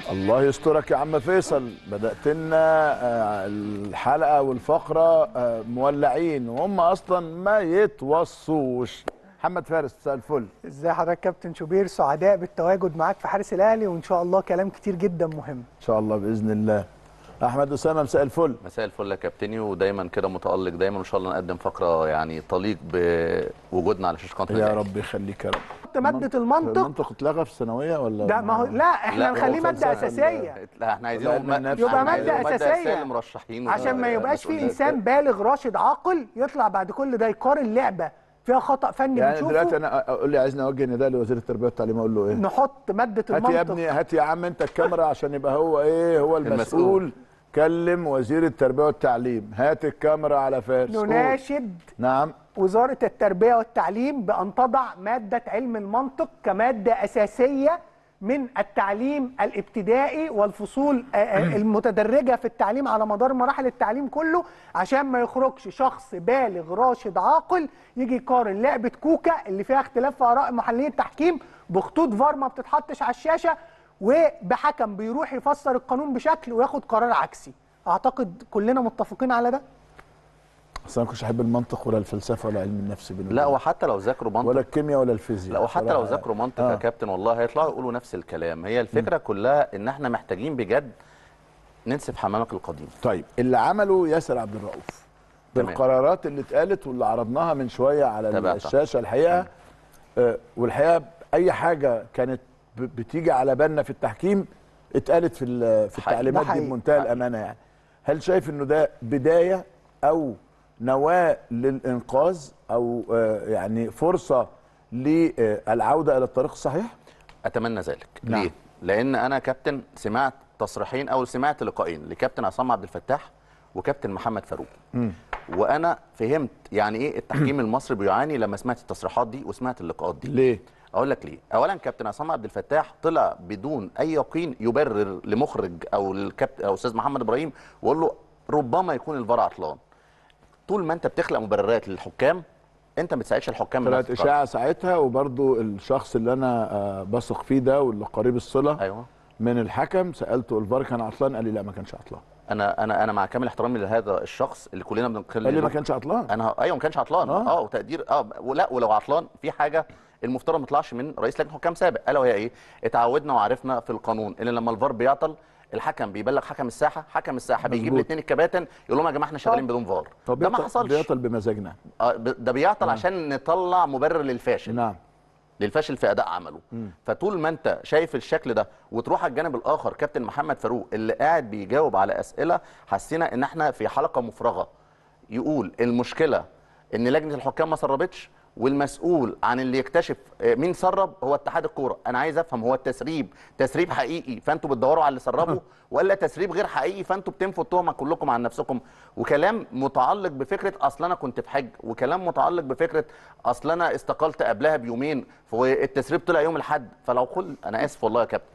الله يسترك يا عم فيصل بدأت لنا آه، الحلقة والفقرة آه، مولعين وهم أصلا ما يتوصوش محمد فارس مساء الفل ازاي حضرتك كابتن شوبير سعداء بالتواجد معاك في حارس الاهلي وان شاء الله كلام كتير جدا مهم إن شاء الله بإذن الله أحمد أسامة مساء الفل مساء الفل يا كابتني ودايما كده متالق دايما وان شاء الله نقدم فقره يعني تليق بوجودنا على شاشه قناه يا الأهلي. رب يخليك يا رب ماده المنطق المنطق اتلغى في الثانوية ولا ده ما هو لا احنا لا، نخليه هو ماده فلسفة. اساسيه لا احنا عايزين علم النفس. يبقى احنا عايزين مادة أساسية. للمرشحين عشان ما يبقاش في والمسؤولين. انسان بالغ راشد عاقل يطلع بعد كل ده يقارن لعبه فيها خطا فني يعني دلوقتي بنشوفه أنا أقول لي عايزني أوجه نداء لوزير التربية والتعليم أقول له إيه؟ نحط ماده هات يا ابني المنطق هات يا عم أنت الكاميرا عشان يبقى هو إيه هو المسؤول المسؤول. كلم وزير التربية والتعليم هات الكاميرا على فارس قول. نناشد نعم وزاره التربيه والتعليم بان تضع ماده علم المنطق كماده اساسيه من التعليم الابتدائي والفصول آه، آه، المتدرجه في التعليم على مدار مراحل التعليم كله عشان ما يخرجش شخص بالغ راشد عاقل يجي يقارن لعبه كوكا اللي فيها اختلاف في اراء محللين التحكيم بخطوط فار ما بتتحطش على الشاشه وبحكم بيروح يفسر القانون بشكل وياخد قرار عكسي اعتقد كلنا متفقين على ده اصل انا ما كنتش احب المنطق ولا الفلسفه ولا علم النفس بيني لا وبينك. وحتى لو ذاكروا منطق ولا الكيمياء ولا الفيزياء لا وحتى لو بصراحة. ذاكروا منطق آه. يا كابتن والله هيطلعوا يقولوا نفس الكلام هي الفكره كلها ان احنا محتاجين بجد ننسف حمامك القديم طيب اللي عمله ياسر عبد الرؤوف تمام. بالقرارات اللي اتقالت واللي عرضناها من شويه على تابعتها. الشاشه الحقيقه آه والحقيقه اي حاجه كانت ب- بتيجي على بالنا في التحكيم اتقالت في ال- في حقيقي. التعليمات ده دي حقيقي. بمنتهى الامانه يعني هل شايف انه ده بدايه او نواه للانقاذ او آه يعني فرصه للعوده الى الطريق الصحيح اتمنى ذلك نعم. ليه لان انا كابتن سمعت تصريحين او سمعت لقاءين لكابتن عصام عبد الفتاح وكابتن محمد فاروق وانا فهمت يعني ايه التحكيم المصري بيعاني لما سمعت التصريحات دي وسمعت اللقاءات دي ليه اقول لك ليه اولا كابتن عصام عبد الفتاح طلع بدون اي يقين يبرر لمخرج او الكابتن او استاذ محمد ابراهيم ويقول له ربما يكون الفار عطلان طول ما انت بتخلق مبررات للحكام انت ما بتساعدش الحكام طلعت إنها تتقرر. اشاعه ساعتها وبرضو الشخص اللي انا آه، بثق فيه ده واللي قريب الصله ايوه من الحكم سالته الفار كان عطلان قال لي لا ما كانش عطلان انا انا انا مع كامل احترامي لهذا الشخص اللي كلنا بنقل قال لي ما كانش عطلان انا ايوه ما كانش عطلان آه. اه, وتقدير اه ولا ولو عطلان في حاجه المفترض ما تطلعش من رئيس لجنه حكام سابق الا وهي ايه اتعودنا وعرفنا في القانون ان لما الفار بيعطل الحكم بيبلغ حكم الساحه حكم الساحه بيجيب مظبوط. الاثنين الكباتن يقول لهم يا جماعه احنا شغالين بدون فار طب ده ما بيعطل- حصلش بيعطل بمزاجنا آه ب- ده بيعطل عشان نطلع مبرر للفاشل نعم للفشل في اداء عمله فطول ما انت شايف الشكل ده وتروح على الجانب الاخر كابتن محمد فاروق اللي قاعد بيجاوب على اسئله حسينا ان احنا في حلقه مفرغه يقول المشكله ان لجنه الحكام ما سربتش والمسؤول عن اللي يكتشف آه، مين سرب هو اتحاد الكوره انا عايز افهم هو التسريب تسريب حقيقي فانتوا بتدوروا على اللي سربوا ولا تسريب غير حقيقي فانتوا بتنفوا التهمه كلكم عن نفسكم وكلام متعلق بفكره اصل انا كنت في حج وكلام متعلق بفكره اصل انا استقلت قبلها بيومين والتسريب طلع يوم الاحد فلو كل انا اسف والله يا كابتن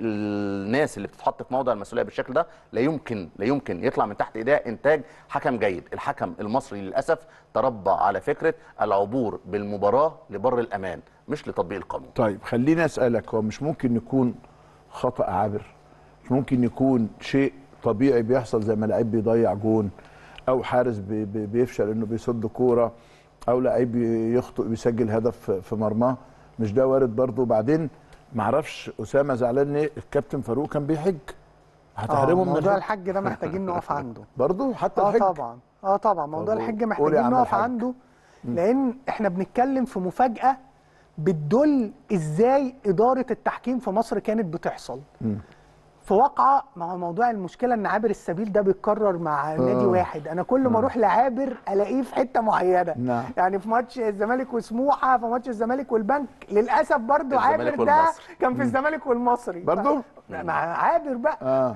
الناس اللي بتتحط في موضع المسؤوليه بالشكل ده لا يمكن لا يمكن يطلع من تحت ايديها انتاج حكم جيد الحكم المصري للاسف تربى على فكره العبور بالمباراه لبر الامان مش لتطبيق القانون طيب خليني اسالك هو مش ممكن يكون خطا عابر مش ممكن يكون شيء طبيعي بيحصل زي ما لعيب بيضيع جون او حارس بي بي بيفشل انه بيصد كوره او لعيب يخطئ بيسجل هدف في مرماه مش ده وارد برضه وبعدين معرفش اسامه زعلان ليه الكابتن فاروق كان بيحج هتحرمه آه من موضوع الحج الحج ده محتاجين نقف عنده برضه حتى اه الحج طبعا اه طبعا موضوع طب الحج قول يا محتاجين عم نقف الحاج. عنده لان احنا بنتكلم في مفاجاه بتدل ازاي اداره التحكيم في مصر كانت بتحصل في واقعه ما هو موضوع المشكله ان عابر السبيل ده بيتكرر مع نادي واحد انا كل ما اروح لعابر الاقيه في حته معينه نعم. يعني في ماتش الزمالك وسموحه في ماتش الزمالك والبنك للاسف برضو الزمالك عابر ده والمصري. كان في الزمالك والمصري برضو؟ مع عابر بقى اه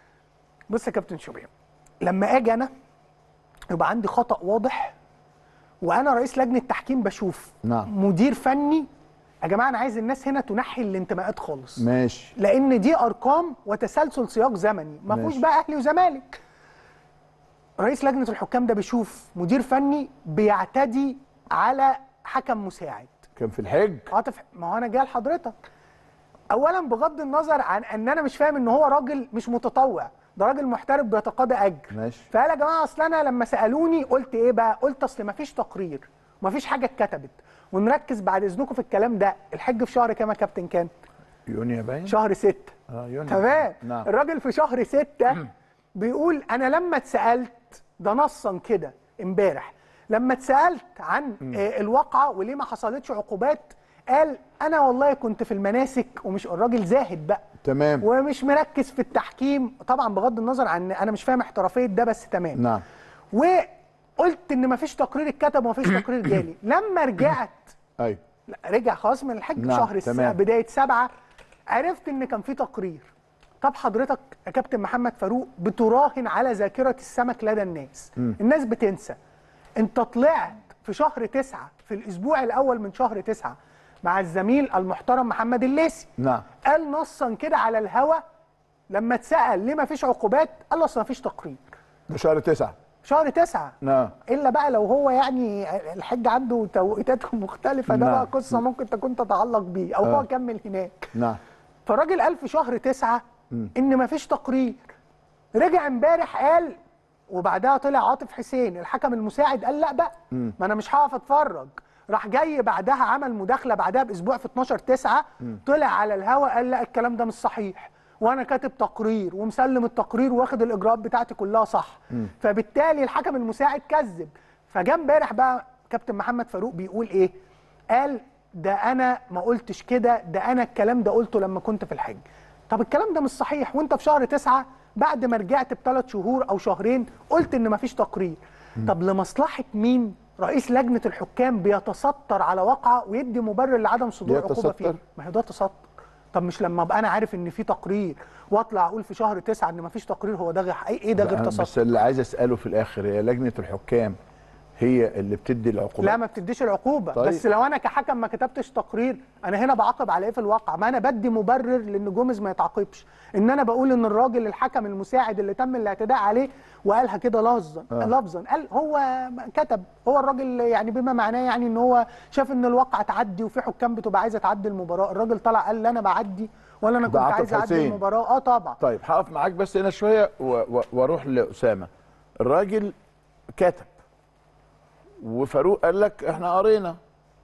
بص يا كابتن شوبير لما اجي انا يبقى عندي خطا واضح وانا رئيس لجنه تحكيم بشوف نعم. مدير فني يا جماعه انا عايز الناس هنا تنحي الانتماءات خالص ماشي لان دي ارقام وتسلسل سياق زمني ما فيهوش ماشي. بقى اهلي وزمالك رئيس لجنه الحكام ده بيشوف مدير فني بيعتدي على حكم مساعد كان في الحج عاطف ما هو انا جاي لحضرتك اولا بغض النظر عن ان انا مش فاهم ان هو راجل مش متطوع ده راجل محترف بيتقاضى اجر ماشي. فقال يا جماعه اصل انا لما سالوني قلت ايه بقى قلت اصل ما فيش تقرير ما فيش حاجه اتكتبت ونركز بعد اذنكم في الكلام ده الحج في شهر كام يا كابتن كان يونيو باين شهر ستة اه يونيو تمام نعم الراجل في شهر ستة بيقول انا لما اتسالت ده نصا كده امبارح لما اتسالت عن آه، الواقعه وليه ما حصلتش عقوبات قال انا والله كنت في المناسك ومش الراجل زاهد بقى تمام ومش مركز في التحكيم طبعا بغض النظر عن انا مش فاهم احترافيه ده بس تمام نعم وقلت ان مفيش تقرير اتكتب ومفيش تقرير جالي لما رجعت ايوه لا رجع خلاص من الحج نعم، شهر الس... تمام. بدايه سبعه عرفت ان كان في تقرير طب حضرتك يا كابتن محمد فاروق بتراهن على ذاكره السمك لدى الناس الناس بتنسى انت طلعت في شهر تسعة في الاسبوع الاول من شهر تسعة مع الزميل المحترم محمد الليسي نعم قال نصا كده على الهوا لما اتسال ليه ما فيش عقوبات قال له اصل ما فيش تقرير ده شهر تسعة شهر تسعة نعم الا بقى لو هو يعني الحج عنده توقيتات مختلفه ده نعم. بقى قصه ممكن تكون تتعلق بيه او آه. هو كمل هناك نعم فالراجل قال في شهر تسعة ان مفيش تقرير رجع امبارح قال وبعدها طلع عاطف حسين الحكم المساعد قال لا بقى ما انا مش هقف اتفرج راح جاي بعدها عمل مداخله بعدها باسبوع في 12 9 طلع على الهوا قال لا الكلام ده مش صحيح وانا كاتب تقرير ومسلم التقرير واخد الاجراءات بتاعتي كلها صح فبالتالي الحكم المساعد كذب فجاء امبارح بقى كابتن محمد فاروق بيقول ايه قال ده انا ما قلتش كده ده انا الكلام ده قلته لما كنت في الحج طب الكلام ده مش صحيح وانت في شهر تسعة بعد ما رجعت بثلاث شهور او شهرين قلت ان مفيش تقرير طب لمصلحه مين رئيس لجنه الحكام بيتستر على واقعه ويدي مبرر لعدم صدور عقوبه بيتستر؟ فيها ما هي ده تستر طب مش لما ابقى انا عارف ان في تقرير واطلع اقول في شهر تسعة ان مفيش تقرير هو ده غير ايه إيه ده غير لا، تستر بس اللي عايز اساله في الاخر هي لجنه الحكام هي اللي بتدي العقوبات لا ما بتديش العقوبه طيب. طيب. بس لو انا كحكم ما كتبتش تقرير انا هنا بعاقب على ايه في الواقع ما انا بدي مبرر لان جوميز ما يتعاقبش ان انا بقول ان الراجل الحكم المساعد اللي تم الاعتداء عليه وقالها كده لفظا آه. لفظا قال هو كتب هو الراجل يعني بما معناه يعني ان هو شاف ان الواقع تعدي وفي حكام بتبقى عايزه تعدي المباراه الراجل طلع قال لا انا بعدي ولا انا ده كنت عاطف عايز اعدي حسين. المباراه اه طبعا طيب هقف معاك بس هنا شويه و- و- واروح لاسامه الراجل كتب وفاروق قال لك احنا قرينا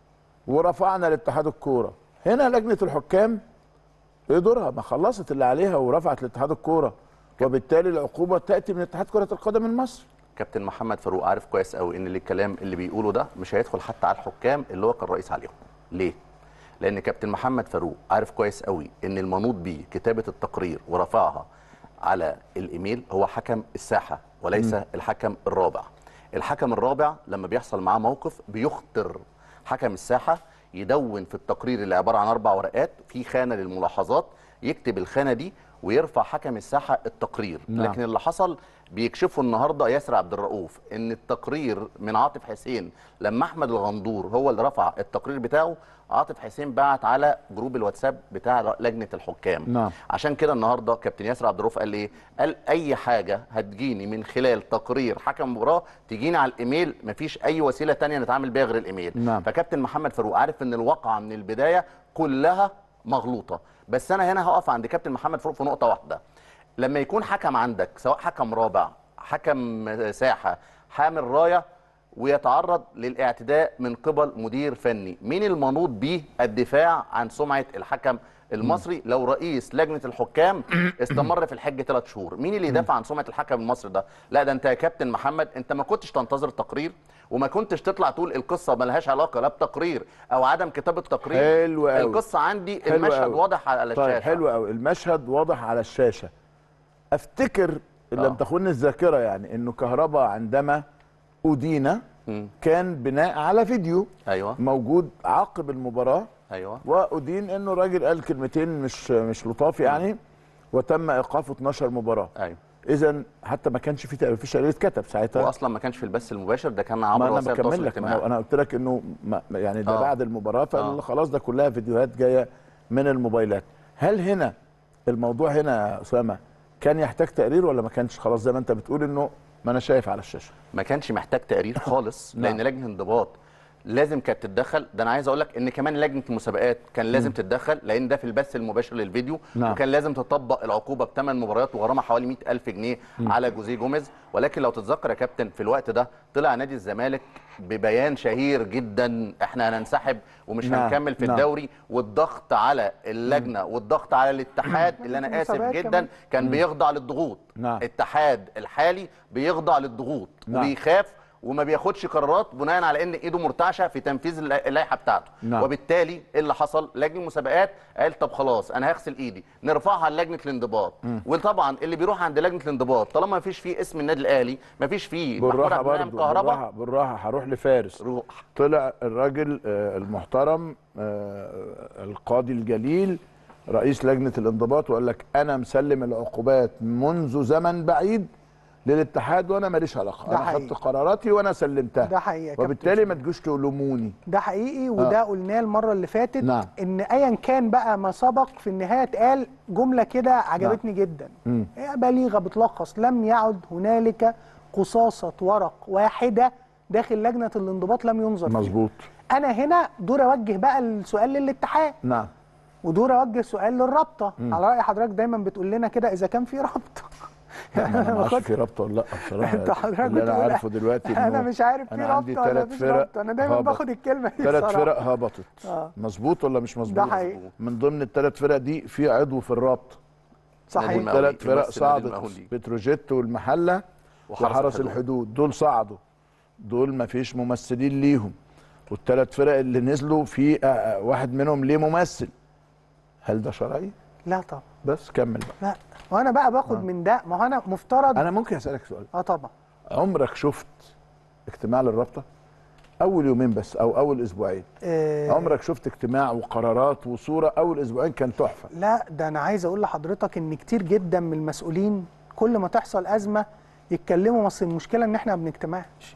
ورفعنا لاتحاد الكوره هنا لجنه الحكام ايه دورها ما خلصت اللي عليها ورفعت لاتحاد الكوره وبالتالي العقوبه تاتي من اتحاد كره القدم المصري كابتن محمد فاروق عارف كويس قوي ان اللي الكلام اللي بيقوله ده مش هيدخل حتى على الحكام اللي هو كان رئيس عليهم ليه لان كابتن محمد فاروق عارف كويس قوي ان المنوط بيه كتابه التقرير ورفعها على الايميل هو حكم الساحه وليس الحكم الرابع الحكم الرابع لما بيحصل معاه موقف بيخطر حكم الساحه يدون في التقرير اللي عباره عن اربع ورقات في خانه للملاحظات يكتب الخانه دي ويرفع حكم الساحه التقرير نعم. لكن اللي حصل بيكشفوا النهارده ياسر عبد الرؤوف ان التقرير من عاطف حسين لما احمد الغندور هو اللي رفع التقرير بتاعه عاطف حسين بعت على جروب الواتساب بتاع لجنه الحكام نعم. عشان كده النهارده كابتن ياسر عبد الرؤوف قال ايه قال اي حاجه هتجيني من خلال تقرير حكم مباراه تجيني على الايميل مفيش اي وسيله تانية نتعامل بيها غير الايميل نعم. فكابتن محمد فاروق عارف ان الواقعه من البدايه كلها مغلوطه بس انا هنا هقف عند كابتن محمد فاروق في نقطه واحده لما يكون حكم عندك سواء حكم رابع حكم ساحه حامل رايه ويتعرض للاعتداء من قبل مدير فني مين المنوط به الدفاع عن سمعه الحكم المصري لو رئيس لجنه الحكام استمر في الحج ثلاث شهور مين اللي يدافع عن سمعه الحكم المصري ده لا ده انت يا كابتن محمد انت ما كنتش تنتظر تقرير وما كنتش تطلع تقول القصه ملهاش علاقه لا بتقرير او عدم كتابه تقرير حلو أوي. القصه عندي حلو المشهد أوي. واضح على طيب الشاشه حلو قوي المشهد واضح على الشاشه افتكر ان لم آه. تخن الذاكره يعني انه كهربا عندما ادين مم. كان بناء على فيديو ايوه موجود عقب المباراه ايوه وادين انه راجل قال كلمتين مش مش لطاف يعني وتم ايقافه 12 مباراه ايوه اذا حتى ما كانش في تق- في شريط كتب ساعتها هو اصلا ما كانش في البث المباشر ده كان ما عبر انا وسائل التواصل بكمل لك ما الاجتماعي هو انا قلت لك انه ما ما- يعني ده آه. بعد المباراه آه. فخلاص ده كلها فيديوهات جايه من الموبايلات هل هنا الموضوع هنا يا اسامه كان يحتاج تقرير ولا ما كانش خلاص زي ما انت بتقول انه ما انا شايف على الشاشه ما كانش محتاج تقرير خالص نعم. لان لجنه انضباط لازم كانت تتدخل ده انا عايز اقول لك ان كمان لجنه المسابقات كان لازم تتدخل لان ده في البث المباشر للفيديو نعم. وكان لازم تطبق العقوبه بثمان مباريات وغرامه حوالي 100000 جنيه على جوزيه جوميز ولكن لو تتذكر يا كابتن في الوقت ده طلع نادي الزمالك ببيان شهير جدا احنا هننسحب ومش نعم. هنكمل في نعم. الدوري والضغط على اللجنه والضغط على الاتحاد اللي انا اسف المسابقات جدا كمان. كان بيخضع للضغوط نعم. الاتحاد الحالي بيخضع للضغوط نعم. وبيخاف وما بياخدش قرارات بناء على ان ايده مرتعشه في تنفيذ الل- اللائحه بتاعته نعم. وبالتالي ايه اللي حصل لجنه المسابقات قال طب خلاص انا هغسل ايدي نرفعها لجنه الانضباط وطبعا اللي بيروح عند لجنه الانضباط طالما ما فيش فيه اسم النادي الاهلي ما فيش فيه محمود بالراحه عبد المنعم برضه كهربا بالراحه بالراحه هروح لفارس روح طلع الراجل آه، المحترم آه، القاضي الجليل رئيس لجنه الانضباط وقال لك انا مسلم العقوبات منذ زمن بعيد للاتحاد وانا ماليش علاقه ده انا حقيقي. خدت قراراتي وانا سلمتها ده حقيقي يا كابتن وبالتالي ما تجوش تلوموني ده حقيقي وده قلناه المره اللي فاتت نعم. ان ايا كان بقى ما سبق في النهايه اتقال جمله كده عجبتني جدا هي بليغه بتلخص لم يعد هنالك قصاصه ورق واحده داخل لجنه الانضباط لم ينظر فيها. مظبوط انا هنا دور اوجه بقى السؤال للاتحاد نعم ودور اوجه سؤال للرابطه على راي حضرتك دايما بتقول لنا كده اذا كان في رابطه انا ما اعرفش باخد- في رابطه ولا لا بصراحه انت حضرتك اللي انا بتقول- عارفه دلوقتي انا إنه مش عارف في أنا عندي رابطه ولا تلات مفيش فرق رابطه انا دايما هبط. باخد الكلمه دي ثلاث بصراحة. فرق هبطت آه. مظبوط ولا مش مظبوط ده حقيقي. من ضمن الثلاث فرق دي في عضو في الرابطه صحيح نادي ثلاث المقاولين، فرق يمثل نادي صعدت المقاولين. بتروجيت والمحله وحرس وحرس الحدود. الحدود دول صعدوا دول ما فيش ممثلين ليهم والثلاث فرق اللي نزلوا في آه، آه، واحد منهم ليه ممثل هل ده شرعي لا طبعا بس كمل بقى لا وانا بقى باخد من ده ما هو انا مفترض انا ممكن اسالك سؤال اه طبعا عمرك شفت اجتماع للرابطه اول يومين بس او اول اسبوعين آه عمرك شفت اجتماع وقرارات وصوره اول اسبوعين كان تحفه لا ده انا عايز اقول لحضرتك ان كتير جدا من المسؤولين كل ما تحصل ازمه يتكلموا بس المشكله ان احنا ما بنجتمعش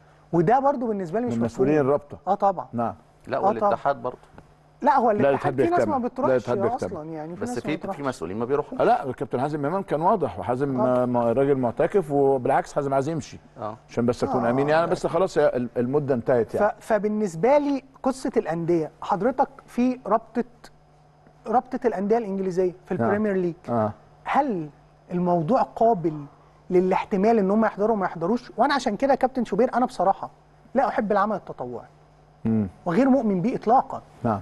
وده برضو بالنسبه لي مش من مسؤولين مفهوم. الرابطه اه طبعا نعم لا آه طبعا. والاتحاد برضه لا هو الاتحاد الاتحاد في ناس ما بيجتمع. لا، بتروحش الاتحاد بيجتمع. اصلا يعني في بس ناس ما في بتروحش. في مسؤولين ما بيروحوش آه لا كابتن حازم امام كان واضح وحازم آه. ما- راجل معتكف وبالعكس حازم عايز يمشي اه عشان بس اكون آه. امين يعني بس خلاص هي ال- المده انتهت ف... يعني فبالنسبه لي قصه الانديه حضرتك في رابطه رابطه الانديه الانجليزيه في نعم. البريمير ليج اه هل الموضوع قابل للاحتمال ان هم يحضروا وما يحضروش وانا عشان كده يا كابتن شوبير انا بصراحه لا احب العمل التطوعي امم وغير مؤمن بيه اطلاقا نعم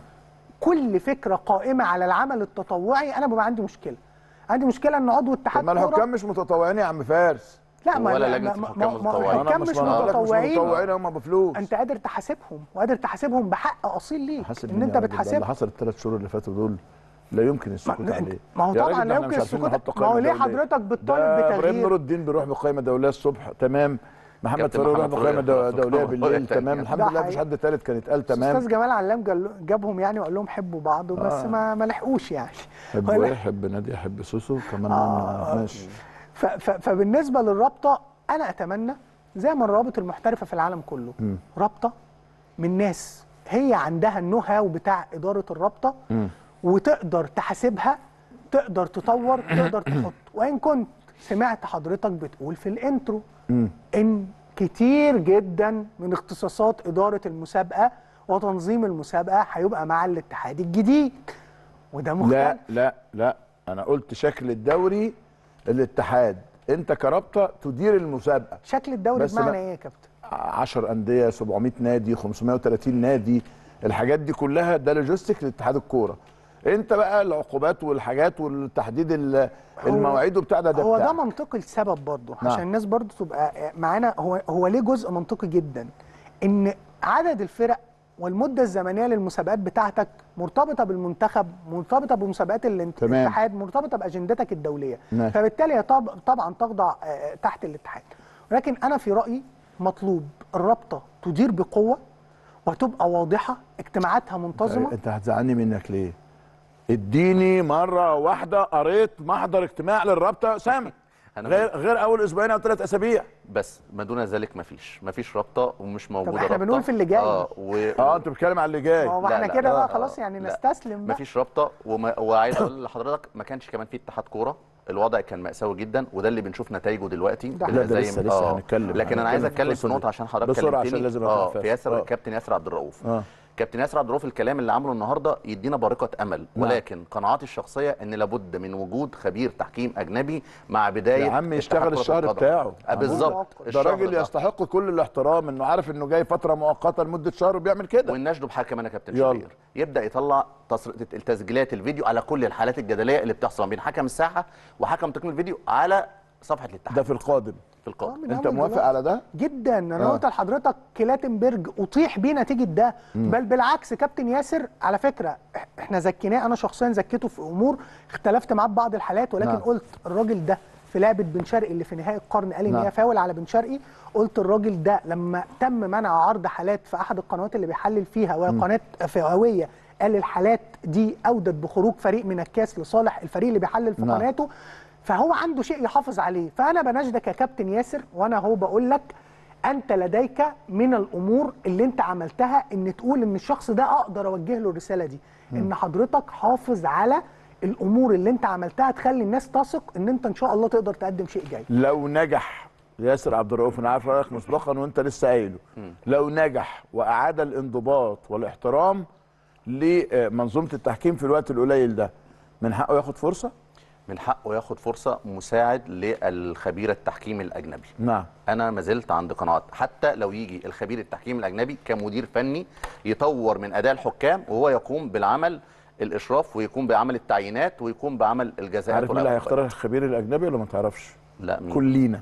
كل فكره قائمه على العمل التطوعي انا ببقى عندي مشكله عندي مشكله ان عضو طب اتحاد ما كورة- الحكام مش متطوعين يا عم فارس لا ما ولا ما- لجنة ما- الحكام ما- ما متطوعين. الحكام مش بقول لك متطوعين متطوعين هم بفلوس انت قادر تحاسبهم وقادر تحاسبهم بحق اصيل ليك حاسب ان مين انت يا راجل؟ ده اللي بتحاسبهم حصل الثلاث شهور اللي فاتوا دول لا يمكن السكوت ما- عليه ما هو يا طبعا راجل لا ده احنا يمكن مش عارفين السكوت نحط ما هو قائمة ليه دولية. حضرتك بتطالب ده ابراهيم بتغيير نور الدين بيروح بقائمه دوليه الصبح تمام محمد كابتن فاروق يروح محمد بقائمه فاروق دو- دوليه يروح بالليل بقائمة تمام تانية. الحمد ده لله مفيش حقيقي. حد ثالث كان اتقال تمام استاذ جمال علام جال- جابهم يعني وقال لهم حبوا بعض بس آه. ما ما لحقوش يعني حب ولا- ايه حب نادي حب سوسو كمان آه. ماشي ف- ف- فبالنسبه للرابطه انا اتمنى زي ما الروابط المحترفه في العالم كله رابطه من ناس هي عندها النو هاو بتاع اداره الرابطه وتقدر تحاسبها تقدر تطور تقدر تحط وان كنت سمعت حضرتك بتقول في الانترو ان كتير جدا من اختصاصات اداره المسابقه وتنظيم المسابقه هيبقى مع الاتحاد الجديد وده مختلف لا لا لا انا قلت شكل الدوري الاتحاد انت كرابطه تدير المسابقه شكل الدوري بس بمعنى ما- ايه يا كابتن 10 انديه 700 نادي 530 نادي الحاجات دي كلها ده لوجيستيك لاتحاد الكوره انت بقى العقوبات والحاجات والتحديد ال- المواعيد وبتاع ده ده هو ده بتاعك. منطقي لسبب برضه نعم. عشان الناس برضه تبقى معانا هو هو ليه جزء منطقي جدا ان عدد الفرق والمده الزمنيه للمسابقات بتاعتك مرتبطه بالمنتخب مرتبطه بمسابقات الانت- تمام. الاتحاد مرتبطه باجندتك الدوليه ماشي. فبالتالي هي طب طبعا تخضع آه، تحت الاتحاد ولكن انا في رايي مطلوب الرابطه تدير بقوه وتبقى واضحه اجتماعاتها منتظمه انت هتزعلني منك ليه اديني مره واحده قريت محضر اجتماع للرابطه سامي أنا غير غير اول اسبوعين او ثلاث اسابيع بس ما دون ذلك مفيش مفيش رابطه ومش موجوده إحنا رابطة. بنقول في اللي جاي. اه و... اه انت بتتكلم على اللي جاي ما هو لا، احنا لا، كده لا، بقى آه، خلاص يعني لا. نستسلم بقى مفيش رابطه وما... وعايز اقول لحضرتك ما كانش كمان في اتحاد كوره الوضع كان مأساوي جدا وده اللي بنشوف نتائجه دلوقتي ده لا، ده زي لسه- ما- لسه آه. هنتكلم. لكن انا عايز هنتكلم في اتكلم في القصة نقطه دي. عشان حضرتك بسرعة كلمتني عشان لازم اه أطلع في ياسر آه. كابتن ياسر عبد الرؤوف آه. كابتن ياسر عبد الرؤوف الكلام اللي عمله النهارده يدينا بارقه امل ولكن قناعاتي الشخصيه ان لابد من وجود خبير تحكيم اجنبي مع بدايه يا عم اتحاد يشتغل كرة الشهر القدم. بتاعه. آه بالظبط ده ده الشهر راجل يستحق كل الاحترام انه عارف انه جاي فتره مؤقته لمده شهر وبيعمل كده والنشد بحكم انا كابتن يلا. شبير يبدا يطلع تصر... التسجيلات الفيديو على كل الحالات الجدليه اللي بتحصل ما بين حكم الساحه وحكم تقنيه الفيديو على صفحه الاتحاد ده في القادم في القادم من انت أول موافق دلوقتي. على ده جدا انا آه. قلت لحضرتك كلاتنبرج اطيح بيه نتيجه ده بل بالعكس كابتن ياسر على فكره إح- احنا زكيناه انا شخصيا زكيته في امور اختلفت معاه ببعض الحالات ولكن نعم. قلت الراجل ده في لعبه بن شرقي اللي في نهائي القرن قال ان نعم. هي فاول على بن شرقي قلت الراجل ده لما تم منع عرض حالات في احد القنوات اللي بيحلل فيها وهي قناه فئويه قال الحالات دي اودت بخروج فريق من الكاس لصالح الفريق اللي بيحلل في نعم. قناته فهو عنده شيء يحافظ عليه فانا بناشدك يا كابتن ياسر وانا هو بقول لك انت لديك من الامور اللي انت عملتها ان تقول ان الشخص ده اقدر اوجه له الرساله دي ان حضرتك حافظ على الامور اللي انت عملتها تخلي الناس تثق ان انت ان شاء الله تقدر تقدم شيء جيد لو نجح ياسر عبد الرؤوف انا عارف رايك مسبقا وانت لسه قايله لو نجح واعاد الانضباط والاحترام لمنظومه التحكيم في الوقت القليل ده من حقه ياخد فرصه من حقه ياخد فرصه مساعد للخبير التحكيم الاجنبي نعم انا ما زلت عند قناعات حتى لو يجي الخبير التحكيم الاجنبي كمدير فني يطور من اداء الحكام وهو يقوم بالعمل الاشراف ويقوم بعمل التعيينات ويقوم بعمل الجزاءات عارف مين اللي والعقوبات. هيختار الخبير الاجنبي ولا ما تعرفش لا مين كلينا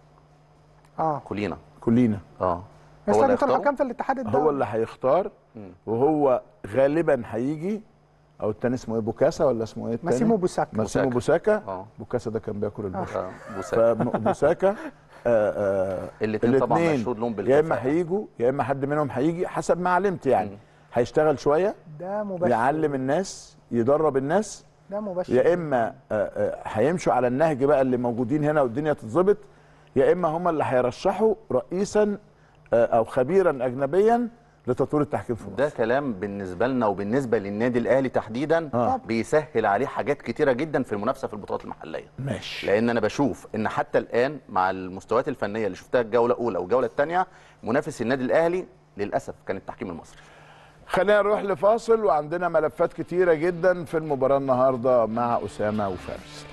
اه كلنا كلينا اه بس اللي لجنه هيختاره؟ الحكام في الاتحاد الدولي هو اللي هيختار وهو غالبا هيجي او التاني اسمه ايه بوكاسا ولا اسمه ايه التاني ماسيمو بوساكا. ماسيمو بوساكا. بوساكا آه. بوكاسا ده كان بياكل البشر آه، بوساكا. فبوساكا آه آه الاتنين طبعاً الاتنين مشهود لهم يا بالكفاءة. اما هيجوا يا اما حد منهم هيجي حسب ما علمت يعني هيشتغل شويه ده مباشر يعلم الناس يدرب الناس ده مباشر يا اما آه، آه، هيمشوا على النهج بقى اللي موجودين هنا والدنيا تتظبط يا اما هم اللي هيرشحوا رئيسا آه، او خبيرا اجنبيا لتطوير التحكيم في ده مصر كلام بالنسبه لنا وبالنسبه للنادي الاهلي تحديدا آه. بيسهل عليه حاجات كتيره جدا في المنافسه في البطولات المحليه ماشي لان انا بشوف ان حتى الان مع المستويات الفنيه اللي شفتها الجوله الاولى والجوله الثانيه منافس النادي الاهلي للاسف كان التحكيم المصري خلينا نروح لفاصل وعندنا ملفات كتيرة جدا في المباراة النهاردة مع أسامة وفارس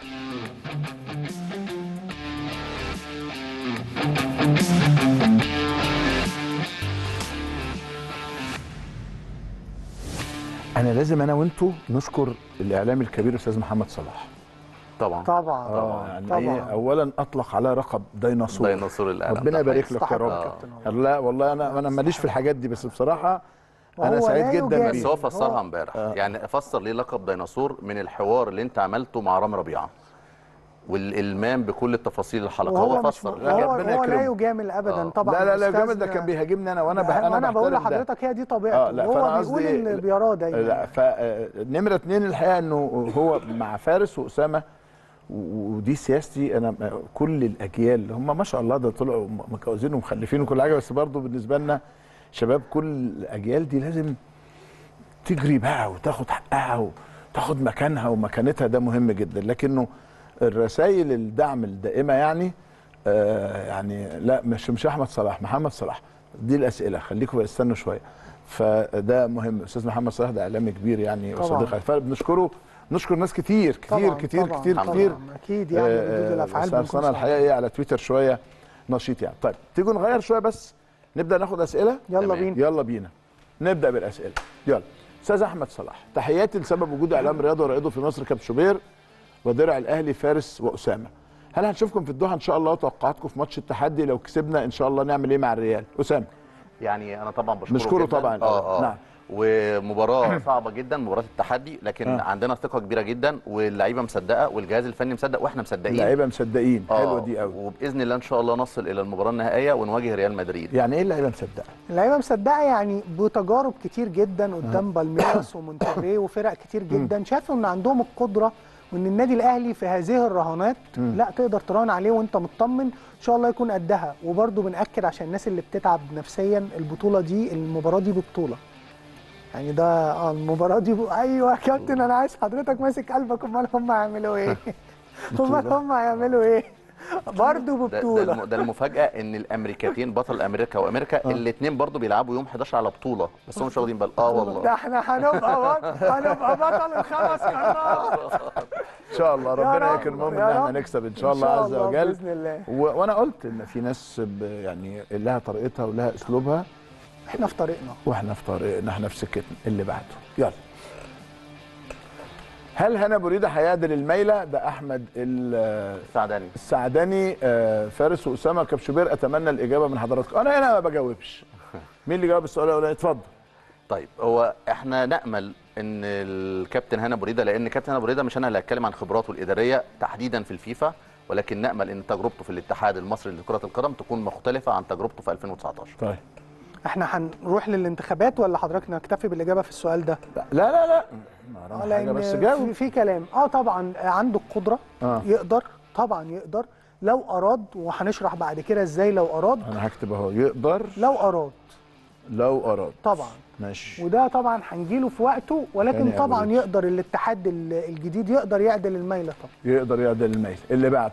أنا لازم أنا وأنتوا نشكر الإعلامي الكبير الأستاذ محمد صلاح طبعا طبعا آه يعني طبعا. إيه أولا أطلق على لقب ديناصور ديناصور الإعلام ربنا ده يبارك حقيقي. لك يا يستحق رب كابتن والله. لا والله أنا أنا ماليش في الحاجات دي بس بصراحة أنا وهو سعيد لا جدا يجامل. بس بيه هو فسرها هو- امبارح يعني فسر ليه لقب ديناصور من الحوار اللي انت عملته مع رامي ربيعه والالمام بكل التفاصيل الحلقه وهو هو مش فسر لا، هو, ربنا هو لا يكرمه. يجامل ابدا آه. طبعا لا لا لا أستاذنا- جامد ده كان بيهاجمني أنا وأنا بح... أنا وانا بقول بحترم ده. لحضرتك هي دي طبيعته اه لا هو فانا بيقول قصدي اللي بيراه دايما لا فنمره اتنين الحقيقه انه هو مع فارس واسامه و- ودي سياستي انا كل الاجيال اللي هم ما شاء الله ده طلعوا متجوزين ومخلفين وكل حاجه بس برضه بالنسبه لنا شباب كل الاجيال دي لازم تجري بقى وتاخد حقها وتاخد مكانها ومكانتها ده مهم جدا لكنه الرسائل الدعم الدائمه يعني آه يعني لا مش مش احمد صلاح محمد صلاح دي الاسئله خليكم بقى استنوا شويه فده مهم استاذ محمد صلاح ده اعلامي كبير يعني طبعاً. وصديق فبنشكره نشكر ناس كتير كتير طبعاً، كتير طبعاً، كتير طبعاً. كتير اكيد يعني ردود الافعال بس بنكون انا الحقيقه ايه على تويتر شويه نشيط يعني طيب تيجوا نغير شويه بس نبدا ناخد اسئله يلا تمام. بينا يلا بينا نبدا بالاسئله يلا استاذ احمد صلاح تحياتي لسبب وجود اعلام رياضه ورائده في مصر كابتن شوبير ودرع الاهلي فارس واسامه هل هنشوفكم في الدوحه ان شاء الله وتوقعاتكم في ماتش التحدي لو كسبنا ان شاء الله نعمل ايه مع الريال اسامه يعني انا طبعا بشكره نشكره جداً. طبعاً. اه اه نعم. ومباراه صعبه جدا مباراه التحدي لكن آه. عندنا ثقه كبيره جدا واللعيبه مصدقه والجهاز الفني مصدق واحنا مصدقين اللعيبه مصدقين آه، حلوه دي قوي وباذن الله ان شاء الله نصل الى المباراه النهائيه ونواجه ريال مدريد يعني ايه اللعيبه مصدقه اللعيبه مصدقه يعني بتجارب كتير جدا قدام بالميراس ومونتري وفرق كتير جدا شافوا ان عندهم القدره وان النادي الاهلي في هذه الرهانات لا تقدر تراهن عليه وانت مطمن ان شاء الله يكون قدها وبرده بناكد عشان الناس اللي بتتعب نفسيا البطوله دي المباراه دي ببطوله يعني ده اه المباراه دي ب... ايوه يا كابتن انا عايز حضرتك ماسك قلبك امال هم هيعملوا ايه هم هم هيعملوا ايه برضه ده, ده, ببطوله الم- ده المفاجاه ان الامريكتين بطل امريكا وامريكا الاثنين برضو بيلعبوا يوم 11 على بطوله بس هم مش واخدين بال اه ده والله احنا هنبقى بط- هنبقى بطل الخمس قارات ان شاء الله ربنا رب، يكرمهم يا ان احنا رب. نكسب ان شاء إن الله شاء عز الله وجل بإذن الله. و... وانا قلت ان في ناس ب... يعني لها طريقتها ولها اسلوبها احنا في طريقنا واحنا في طريقنا احنا في سكتنا اللي بعده يلا هل هنا بريده هيعدل الميله ده احمد ال- سعداني السعداني آه، فارس واسامه كبشوبير اتمنى الاجابه من حضراتكم انا هنا ما بجاوبش مين اللي جاوب السؤال الاولاني اتفضل طيب هو احنا نامل ان الكابتن هنا بريده لان كابتن هنا بريده مش انا اللي هتكلم عن خبراته الاداريه تحديدا في الفيفا ولكن نامل ان تجربته في الاتحاد المصري لكره القدم تكون مختلفه عن تجربته في 2019 طيب احنا هنروح للانتخابات ولا حضرتك نكتفي بالاجابه في السؤال ده لا لا لا ما آه، ورانا حاجه بس في, جاوب في كلام اه طبعا عنده القدره آه. يقدر طبعا يقدر لو اراد وهنشرح بعد كده ازاي لو اراد انا هكتب اهو يقدر لو اراد لو اراد طبعا ماشي وده طبعا هنجيله في وقته ولكن تاني طبعا average. يقدر الاتحاد ال- الجديد يقدر يعدل الميله طبعا يقدر يعدل الميل اللي بعده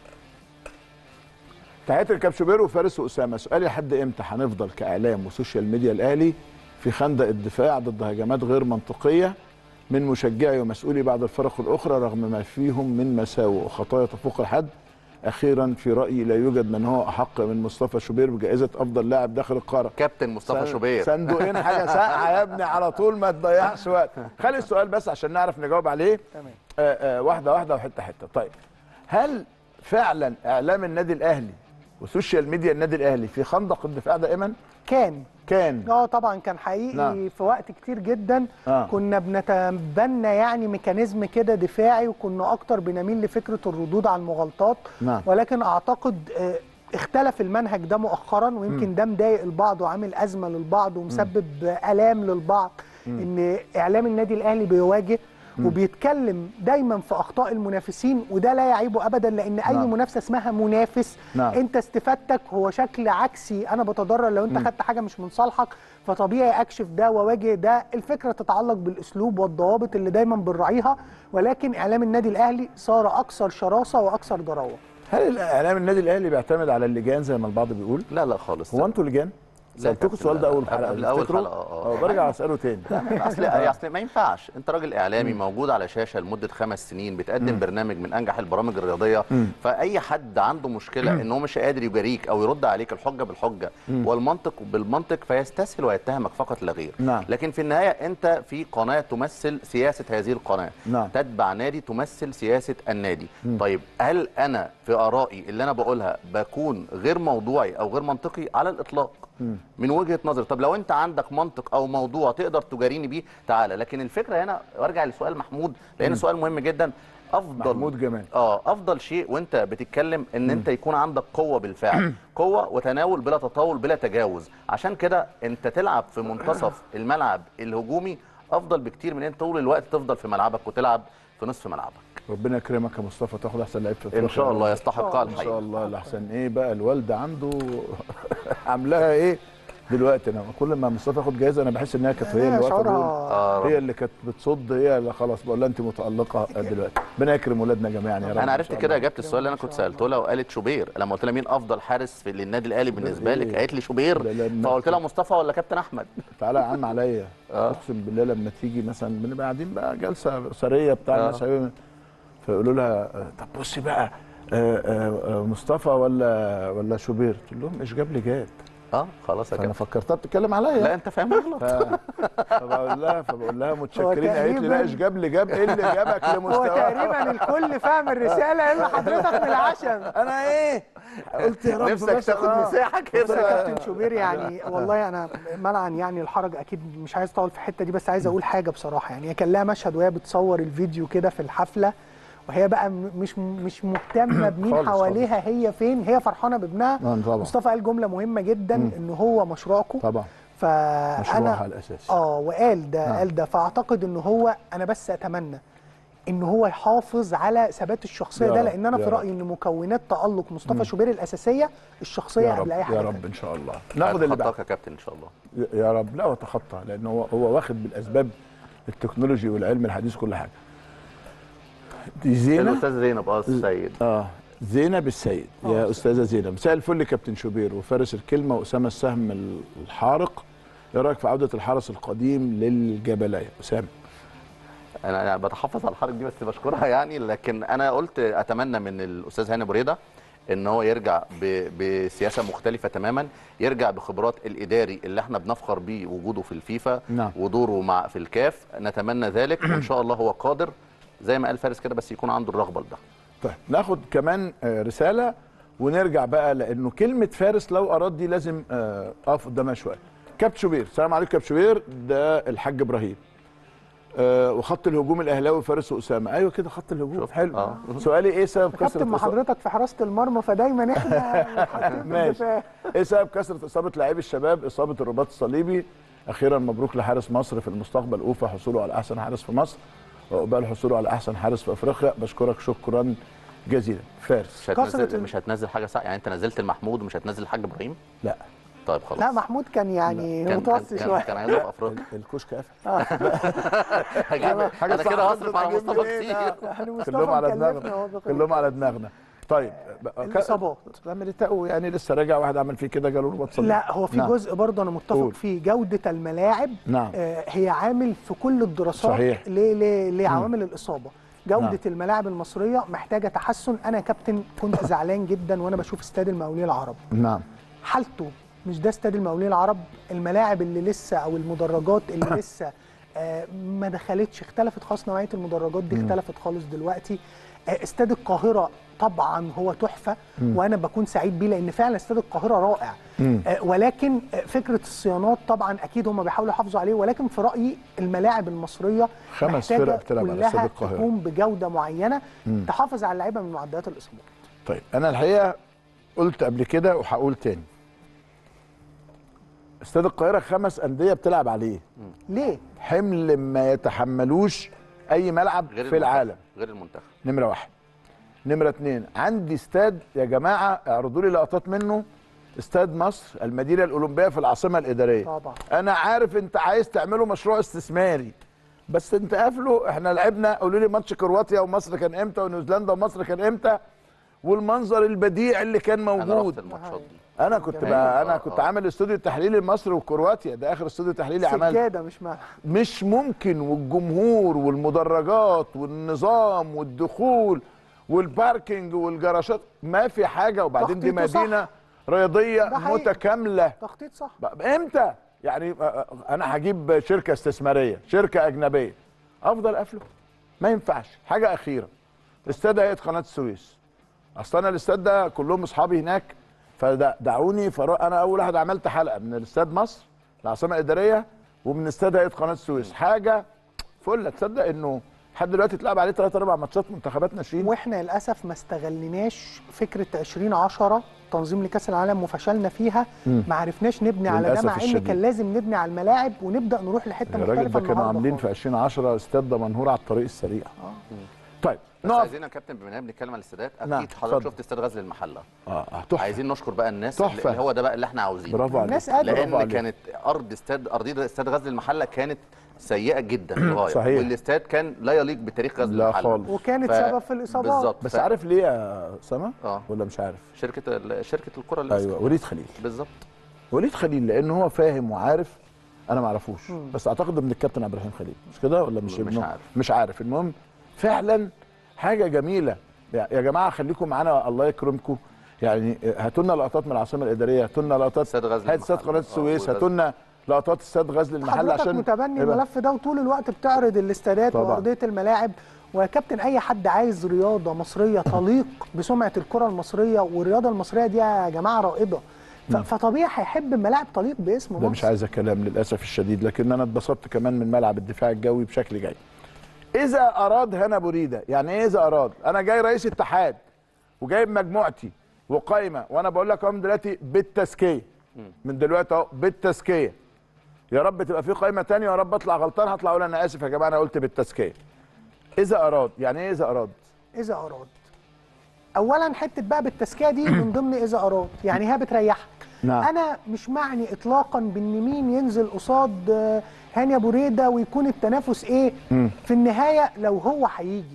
تحياتي الكابشوبير وفارس واسامه سؤالي لحد امتى هنفضل كاعلام وسوشيال ميديا الاهلي في خندق الدفاع ضد هجمات غير منطقيه من مشجعي ومسؤولي بعض الفرق الاخرى رغم ما فيهم من مساوئ وخطايا تفوق الحد اخيرا في رايي لا يوجد من هو احق من مصطفى شوبير بجائزه افضل لاعب داخل القاره كابتن مصطفى سن- شوبير صندوقين حاجه ساقعه يا ابني على طول ما تضيعش وقت خلي السؤال بس عشان نعرف نجاوب عليه تمام آه، آه، واحده واحده وحته حته طيب هل فعلا اعلام النادي الاهلي وسوشيال ميديا النادي الاهلي في خندق الدفاع دائما كان كان اه طبعا كان حقيقي نعم. في وقت كتير جدا آه. كنا بنتبنى يعني ميكانيزم كده دفاعي وكنا اكتر بنميل لفكره الردود على المغالطات نعم. ولكن اعتقد آه، اختلف المنهج ده مؤخرا ويمكن ده مضايق البعض وعامل ازمه للبعض ومسبب الام للبعض ان اعلام النادي الاهلي بيواجه وبيتكلم دايما في اخطاء المنافسين وده لا يعيبه ابدا لان اي نعم. منافسه اسمها منافس نعم. انت استفادتك هو شكل عكسي انا بتضرر لو انت خدت حاجه مش من صالحك فطبيعي اكشف ده واواجه ده الفكره تتعلق بالاسلوب والضوابط اللي دايما بنراعيها ولكن اعلام النادي الاهلي صار اكثر شراسه واكثر ضراوه هل اعلام النادي الاهلي بيعتمد على اللجان زي ما البعض بيقول لا لا خالص هو انتوا لجان لا سالتكم كابتن، السؤال لا، ده اول لا. حلقه قبل أول تفتكروا؟ حلقة، آه، آه. اه برجع اساله تاني اصل اصل ما ينفعش انت راجل اعلامي موجود على شاشه لمده خمس سنين بتقدم برنامج من انجح البرامج الرياضيه فاي حد عنده مشكله ان هو مش قادر يجاريك او يرد عليك الحجه بالحجه والمنطق بالمنطق فيستسهل ويتهمك فقط لا غير نعم. لكن في النهايه انت في قناه تمثل سياسه هذه القناه نعم. تتبع نادي تمثل سياسه النادي طيب هل انا في ارائي اللي انا بقولها بكون غير موضوعي او غير منطقي على الاطلاق من وجهه نظري طب لو انت عندك منطق او موضوع تقدر تجاريني بيه تعالى لكن الفكره هنا وارجع لسؤال محمود لان سؤال مهم جدا افضل محمود جمال. اه افضل شيء وانت بتتكلم ان انت يكون عندك قوه بالفعل قوه وتناول بلا تطاول بلا تجاوز عشان كده انت تلعب في منتصف الملعب الهجومي افضل بكتير من انت طول الوقت تفضل في ملعبك وتلعب في نصف ملعبك ربنا يكرمك يا مصطفى تاخد احسن لعيب في ان افريقيا شاء الله يستحقها ان شاء الحقيقه الله الاحسن ايه بقى الوالده عنده عاملاها ايه دلوقتي انا كل ما مصطفى ياخد جايزه انا بحس انها كانت هي اللي واقفه شعورها جول. آه، هي اللي كانت بتصد هي اللي خلاص بقول لها انت متالقه دلوقتي ربنا يكرم ولادنا جميعا يا رب انا إن عرفت شاء كده الله. اجابه السؤال اللي انا كنت سالته لها وقالت شوبير لما قلت لها مين افضل حارس في للنادي الاهلي بالنسبه لك إيه؟ قالت لي شوبير لا، لا، فقلت لها مصطفى ولا كابتن احمد تعالى يا عم عليا آه. اقسم بالله لما تيجي مثلا بنبقى قاعدين بقى جلسه سريه بتاع آه. الناس حبيبي فيقولوا لها آه، طب بصي بقى آه، آه، آه، مصطفى ولا ولا شوبير تقول لهم ايش جاب لي جاب اه خلاص يا فانا كابتن فكرتها بتتكلم عليا لا انت فاهم غلط ف- فبقول لها فبقول لها متشكرين قالت لي لا تقريباً- ايش جاب لي جاب ايه اللي جابك هو لمستوى تقريبا الكل فاهم الرساله الا حضرتك من العشم انا ايه قلت يا رب نفسك بس تاخد آه. مساحه بص يا كده كابتن شوبير يعني والله انا منعا يعني الحرج اكيد مش عايز اطول في الحته دي بس عايز اقول حاجه بصراحه يعني هي كان لها مشهد وهي بتصور الفيديو كده في الحفله وهي بقى م- مش مش مهتمه بمين خالص، حواليها هي فين هي فرحانه بابنها آه، طبعا. مصطفى قال جمله مهمه جدا ان هو مشروعكم طبعا فانا مشروعها الاساسي اه وقال ده نعم. قال ده فاعتقد ان هو انا بس اتمنى ان هو يحافظ على ثبات الشخصيه يا ده رب، لان انا يا في رب. رايي ان مكونات تالق مصطفى شوبير الاساسيه الشخصيه يا رب قبل اي حاجه يا تانية. رب ان شاء الله ناخد اللي بعد خطاك يا كابتن ان شاء الله يا رب لا وتخطى لان هو هو واخد بالاسباب التكنولوجي والعلم الحديث كل حاجه دي زينه الاستاذ زينب اه السيد اه زينب السيد يا استاذه زينب مساء الفل كابتن شوبير وفارس الكلمه واسامه السهم الحارق ايه رايك في عوده الحرس القديم للجبليه اسامه انا أنا بتحفظ على الحركه دي بس بشكرها يعني لكن انا قلت اتمنى من الاستاذ هاني بريده ان هو يرجع ب- بسياسه مختلفه تماما يرجع بخبرات الاداري اللي احنا بنفخر بيه وجوده في الفيفا نعم. ودوره مع في الكاف نتمنى ذلك وان شاء الله هو قادر زي ما قال فارس كده بس يكون عنده الرغبه لده طيب ناخد كمان آه، رساله ونرجع بقى لانه كلمه فارس لو اراد دي لازم آه، اقف قدامها شويه كابتن شوبير السلام عليكم كابتن شوبير ده الحاج ابراهيم آه، وخط الهجوم الاهلاوي فارس واسامه ايوه كده خط الهجوم شوف. حلو آه. سؤالي ايه سبب كثره كابتن مع إصابة- حضرتك في حراسه المرمى فدايما احنا حاطين في ماشي الدفاع. ايه سبب كثره اصابه لاعبي الشباب اصابه الرباط الصليبي اخيرا مبروك لحارس مصر في المستقبل اوفى حصوله على احسن حارس في مصر وعقبال حصوله على احسن حارس في افريقيا بشكرك شكرا جزيلا فارس مش كسرة هتنزل ال- مش هتنزل حاجه صح يعني انت نزلت المحمود ومش هتنزل الحاج ابراهيم لا طيب خلاص لا محمود كان يعني كان كان متوسط كان, شويه كان عايزه في افريقيا ال- الكشك قفل هجيب حاجة انا صح كده هصرف حضرتك على هجيب مصطفى منين؟ كتير يعني مصطفى كلهم على مكلفنا دماغنا وهو بيخرج. كلهم على دماغنا طيب بقى- الإصابات. لما تقوا يعني لسه راجع واحد عمل فيه كده جاله رباط صليبي لا هو في نعم. جزء برضه انا متفق قول. فيه جوده الملاعب نعم. آه هي عامل في كل الدراسات صحيح. ل- ل- لعوامل الاصابه جوده نعم. الملاعب المصريه محتاجه تحسن انا يا كابتن كنت زعلان جدا وانا بشوف استاد المقاولين العرب نعم حالته مش ده استاد المقاولين العرب الملاعب اللي لسه او المدرجات اللي لسه آه، ما دخلتش اختلفت خالص نوعيه المدرجات دي اختلفت خالص دلوقتي آه، استاد القاهره طبعا هو تحفه وانا بكون سعيد بيه لان فعلا استاد القاهره رائع آه، ولكن آه، فكره الصيانات طبعا اكيد هم بيحاولوا يحافظوا عليه ولكن في رايي الملاعب المصريه خمس محتاجة فرق بتلعب على كلها استاد القاهرة. تكون بجوده معينه تحافظ على اللعيبه من معدلات الاصابات طيب انا الحقيقه قلت قبل كده وهقول تاني استاد القاهره خمس انديه بتلعب عليه ليه؟ حمل ما يتحملوش اي ملعب غير في المنتخب. العالم غير المنتخب نمره واحد نمره اتنين عندي استاد يا جماعه اعرضوا لي لقطات منه استاد مصر المدينه الاولمبيه في العاصمه الاداريه طبعا. انا عارف انت عايز تعمله مشروع استثماري بس انت قافله احنا لعبنا قولوا لي ماتش كرواتيا ومصر كان امتى ونيوزيلندا ومصر كان امتى والمنظر البديع اللي كان انا موجود رحت الماتشات دي انا كنت جميل. بقى انا آه، كنت آه. عامل استوديو تحليلي لمصر وكرواتيا ده اخر استوديو تحليلي عملته سجاده مش ملعب مش ممكن والجمهور والمدرجات والنظام والدخول والباركينج والجراشات ما في حاجه وبعدين دي تخطيطه صح. مدينه رياضيه ده حقيقي. متكامله تخطيط صح بقى- امتى يعني آه، آه، انا هجيب شركه استثماريه شركه اجنبيه افضل قافله ما ينفعش حاجه اخيره استاد هيئه قناه السويس اصل انا الاستاد ده كلهم اصحابي هناك فدعوني فرا انا اول واحد عملت حلقه من الاستاد مصر العاصمه الاداريه ومن استاد هيئه قناه السويس حاجه فل تصدق انه لحد دلوقتي اتلعب عليه ثلاث اربع ماتشات منتخبات ناشئين واحنا للاسف ما استغلناش فكره 2010 تنظيم لكاس العالم وفشلنا فيها ما عرفناش نبني على ده للأسف مع ان الشديد. كان لازم نبني على الملاعب ونبدا نروح لحته يا مختلفه راجل ده كانوا النهاردة عاملين في خالص. 2010 استاد دمنهور على الطريق السريع طيب بس نقف عايزين يا كابتن بما اننا بنتكلم على الاستادات نعم، اكيد حضرتك اتفضل. شفت استاد غزل المحله اه آه، تحفه عايزين نشكر بقى الناس تحفة. اللي هو ده بقى اللي احنا عاوزينه برافو عليك الناس قادرة. برافو لان عليك. كانت ارض استاد ارضيه استاد غزل المحله كانت سيئه جدا للغايه صحيح. والاستاد كان لا يليق بتاريخ غزل لا المحله خالص. وكانت سبب في الإصابات. بالظبط بس ف- عارف ليه يا اسامه اه ولا مش عارف شركه ال- شركه الكره اللي ايوه وليد خليل بالظبط وليد خليل لان هو فاهم وعارف انا ما اعرفوش بس اعتقد من الكابتن عبد الرحيم خليل مش كده ولا مش مش ابنه؟ عارف. مش عارف المهم فعلا حاجه جميله يا يا جماعه خليكم معانا الله يكرمكم يعني هاتوا لنا لقطات من العاصمه الاداريه هاتوا لنا لقطات استاد غزل هات استاد المحلة. قناه آه، السويس وغزل. هاتوا لنا لقطات استاد غزل المحله حضرتك عشان متبني يبقى- الملف ده وطول الوقت بتعرض الاستادات طبعا. وارضيه الملاعب ويا كابتن اي حد عايز رياضه مصريه تليق بسمعه الكره المصريه والرياضه المصريه دي يا جماعه رائده ف- فطبيعي هيحب ملاعب تليق باسم ده مصر مش عايز كلام للاسف الشديد لكن انا اتبسطت كمان من ملعب الدفاع الجوي بشكل جيد اذا اراد هنا بريده يعني ايه اذا اراد انا جاي رئيس اتحاد وجايب مجموعتي وقايمه وانا بقول لك اهو من دلوقتي بالتزكيه من دلوقتي اهو بالتزكيه يا رب تبقى في قايمه تانية يا رب اطلع غلطان هطلع اقول انا اسف يا جماعه انا قلت بالتزكيه اذا اراد يعني ايه اذا اراد اذا اراد اولا حته بقى بالتزكيه دي من ضمن اذا اراد يعني هي بتريحك نعم. انا مش معني اطلاقا بان مين ينزل قصاد آه، هاني ابو ريده ويكون التنافس ايه في النهايه لو هو هيجي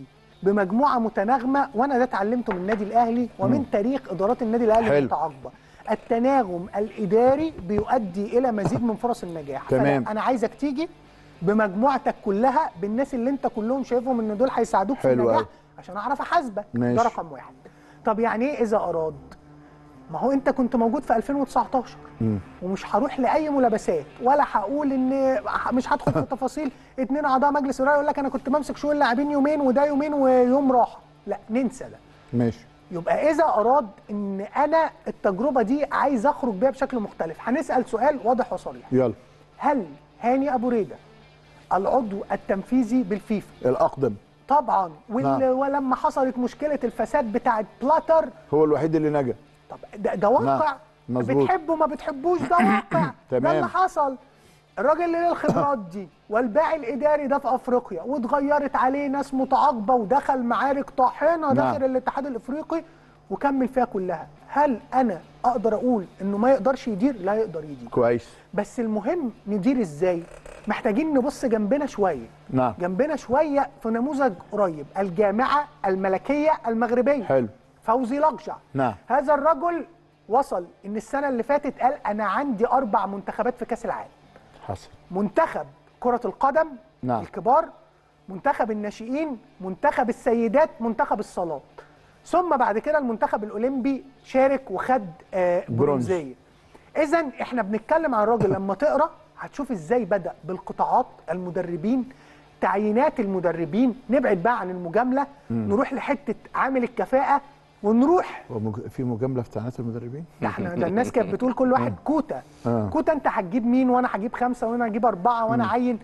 بمجموعه متناغمه وانا ده اتعلمته من النادي الاهلي ومن تاريخ ادارات النادي الاهلي حلو. المتعاقبه التناغم الاداري بيؤدي الى مزيد من فرص النجاح تمام. فلا، انا عايزك تيجي بمجموعتك كلها بالناس اللي انت كلهم شايفهم ان دول هيساعدوك في حلو النجاح أوي. عشان اعرف احاسبك ماشي. ده رقم واحد طب يعني ايه اذا اراد ما هو انت كنت موجود في 2019 ومش هروح لاي ملابسات ولا هقول ان مش هدخل في تفاصيل اتنين اعضاء مجلس الاداره يقول لك انا كنت بمسك شؤون اللاعبين يومين وده يومين ويوم راحه لا ننسى ده ماشي يبقى اذا اراد ان انا التجربه دي عايز اخرج بيها بشكل مختلف هنسال سؤال واضح وصريح يلا هل هاني ابو ريده العضو التنفيذي بالفيفا الاقدم طبعا وال... نعم. ولما حصلت مشكله الفساد بتاعه بلاتر هو الوحيد اللي نجا طب ده, ده واقع نعم، مظبوط. بتحبه ما بتحبوش ده واقع ده تمام. اللي حصل الراجل اللي له الخبرات دي والباعي الاداري ده في افريقيا واتغيرت عليه ناس متعاقبه ودخل معارك طاحنه داخل الاتحاد الافريقي وكمل فيها كلها هل انا اقدر اقول انه ما يقدرش يدير لا يقدر يدير كويس بس المهم ندير ازاي محتاجين نبص جنبنا شويه نعم جنبنا شويه في نموذج قريب الجامعه الملكيه المغربيه حلو فوزي لقجع نعم. هذا الرجل وصل ان السنه اللي فاتت قال انا عندي اربع منتخبات في كاس العالم حصل منتخب كره القدم نعم. الكبار منتخب الناشئين منتخب السيدات منتخب الصالات ثم بعد كده المنتخب الاولمبي شارك وخد آه برونز. برونزيه اذا احنا بنتكلم عن الراجل لما تقرا هتشوف ازاي بدا بالقطاعات المدربين تعيينات المدربين نبعد بقى عن المجامله نروح لحته عامل الكفاءه ونروح هو مج... في مجامله في تعيينات المدربين ده احنا ده الناس كانت بتقول كل واحد كوتا آه. كوتا انت هتجيب مين وانا هجيب خمسه وانا هجيب اربعه وانا عين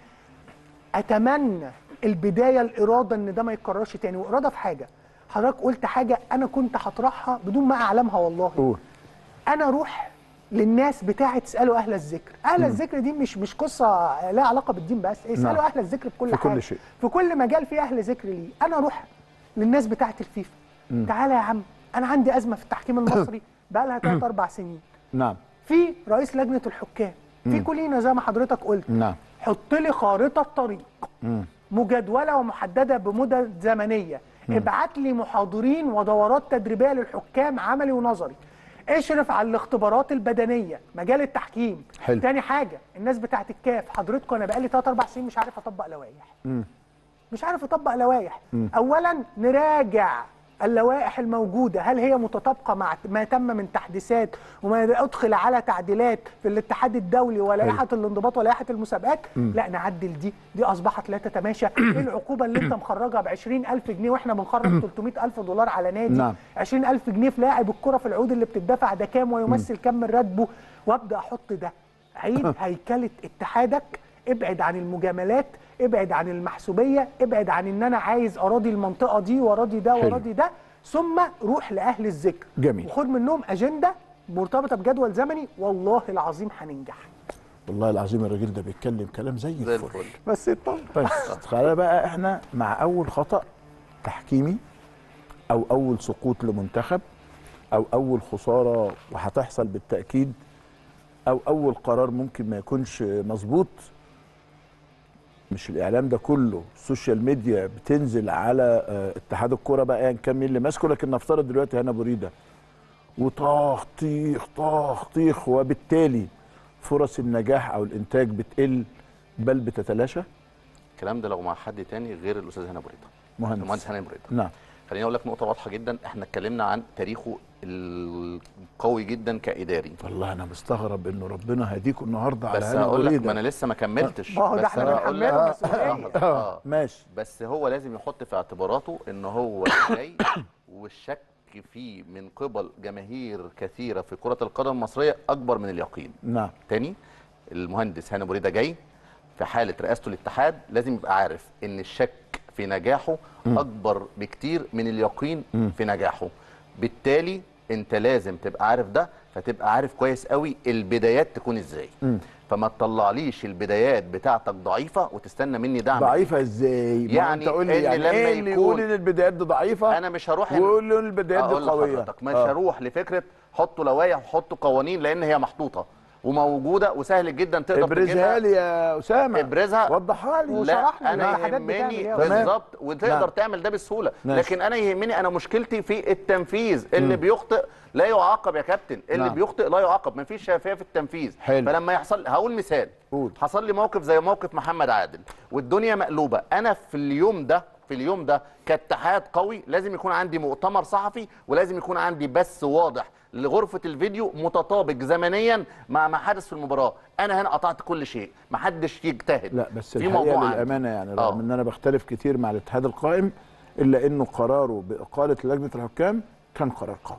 اتمنى البدايه الاراده ان ده ما يتكررش تاني واراده في حاجه حضرتك قلت حاجه انا كنت هطرحها بدون ما اعلمها والله قول انا اروح للناس بتاعه اسالوا اهل الذكر اهل الذكر دي مش مش قصه لها علاقه بالدين بس اسالوا نعم. اهل الذكر في كل في كل حاجه شيء. في كل مجال في اهل ذكر ليه انا اروح للناس بتاعه الفيفا تعالى يا عم انا عندي ازمه في التحكيم المصري بقى لها 3 4 سنين نعم في رئيس لجنه الحكام في كلنا زي ما حضرتك قلت نعم حط لي خارطه طريق مجدوله ومحدده بمدة زمنيه ابعت لي محاضرين ودورات تدريبيه للحكام عملي ونظري اشرف على الاختبارات البدنيه مجال التحكيم حلو. تاني حاجه الناس بتاعت الكاف حضرتكم انا بقالي 3 4 سنين مش عارف اطبق لوائح مش عارف اطبق لوائح اولا نراجع اللوائح الموجوده هل هي متطابقه مع ما تم من تحديثات وما ادخل على تعديلات في الاتحاد الدولي ولائحه الانضباط ولائحه المسابقات لا نعدل دي دي اصبحت لا تتماشى ايه العقوبه اللي انت مخرجها ب 20000 جنيه واحنا بنخرج 300000 دولار على نادي نعم. 20000 جنيه في لاعب الكره في العقود اللي بتدفع ده كام ويمثل كام من راتبه وابدا احط ده عيد هيكله اتحادك ابعد عن المجاملات ابعد عن المحسوبيه ابعد عن ان انا عايز اراضي المنطقه دي واراضي ده حلو. واراضي ده ثم روح لاهل الذكر جميل. وخد منهم اجنده مرتبطه بجدول زمني والله العظيم هننجح والله العظيم الراجل ده بيتكلم كلام زي زي الفل الفل بس اطمن بس خلينا بقى احنا مع اول خطا تحكيمي او اول سقوط لمنتخب او اول خساره وهتحصل بالتاكيد او اول قرار ممكن ما يكونش مظبوط مش الاعلام ده كله السوشيال ميديا بتنزل على آه، اتحاد الكوره بقى ايا كان مين اللي ماسكه لكن نفترض دلوقتي هنا بريده وطاخ طيخ طاخ طيخ وبالتالي فرص النجاح او الانتاج بتقل بل بتتلاشى الكلام ده لو مع حد تاني غير الاستاذ هاني بريده مهندس. المهندس هاني بريده نعم خليني اقول لك نقطه واضحه جدا احنا اتكلمنا عن تاريخه القوي جدا كاداري والله انا مستغرب انه ربنا هديكم النهارده على بس هنا هقول لك بريدة. ما انا لسه ما كملتش ما هو ده بس احنا أنا هقول لك- بنحمله مسؤولية. آه. ماشي بس هو لازم يحط في اعتباراته ان هو جاي والشك فيه من قبل جماهير كثيره في كره القدم المصريه اكبر من اليقين نعم تاني المهندس هاني بريده جاي في حاله رئاسته الاتحاد لازم يبقى عارف ان الشك في نجاحه اكبر بكتير من اليقين في نجاحه بالتالي انت لازم تبقى عارف ده فتبقى عارف كويس قوي البدايات تكون ازاي فما تطلعليش البدايات بتاعتك ضعيفه وتستنى مني دعم ضعيفه ازاي ما يعني انت قول لي إن يعني لما ايه اللي يكون- يقول ان البدايات دي ضعيفه انا مش هروح ويقول ان البدايات دي أقول قويه لحضرتك مش آه. هروح لفكره حطوا لوائح وحطوا قوانين لان هي محطوطه وموجوده وسهل جدا تقدر ابرزها تجيبها لي يا اسامه ابرزها وضحها لي وشرح لا وشرحنا انا الحاجات بتعمل يهمني إيه. تمام. بالظبط وتقدر نعم. تعمل ده بسهوله ماشي. لكن انا يهمني انا مشكلتي في التنفيذ اللي بيخطئ لا يعاقب يا كابتن اللي نعم. بيخطئ لا يعاقب مفيش شفافيه في التنفيذ حلو. فلما يحصل هقول مثال قول. حصل لي موقف زي موقف محمد عادل والدنيا مقلوبه انا في اليوم ده في اليوم ده كاتحاد قوي لازم يكون عندي مؤتمر صحفي ولازم يكون عندي بث واضح لغرفه الفيديو متطابق زمنيا مع ما حدث في المباراه انا هنا قطعت كل شيء محدش يجتهد لا بس في الحقيقه موضوع عندي. للامانه يعني آه. رغم ان انا بختلف كتير مع الاتحاد القائم الا انه قراره باقاله لجنه الحكام كان قرار قوي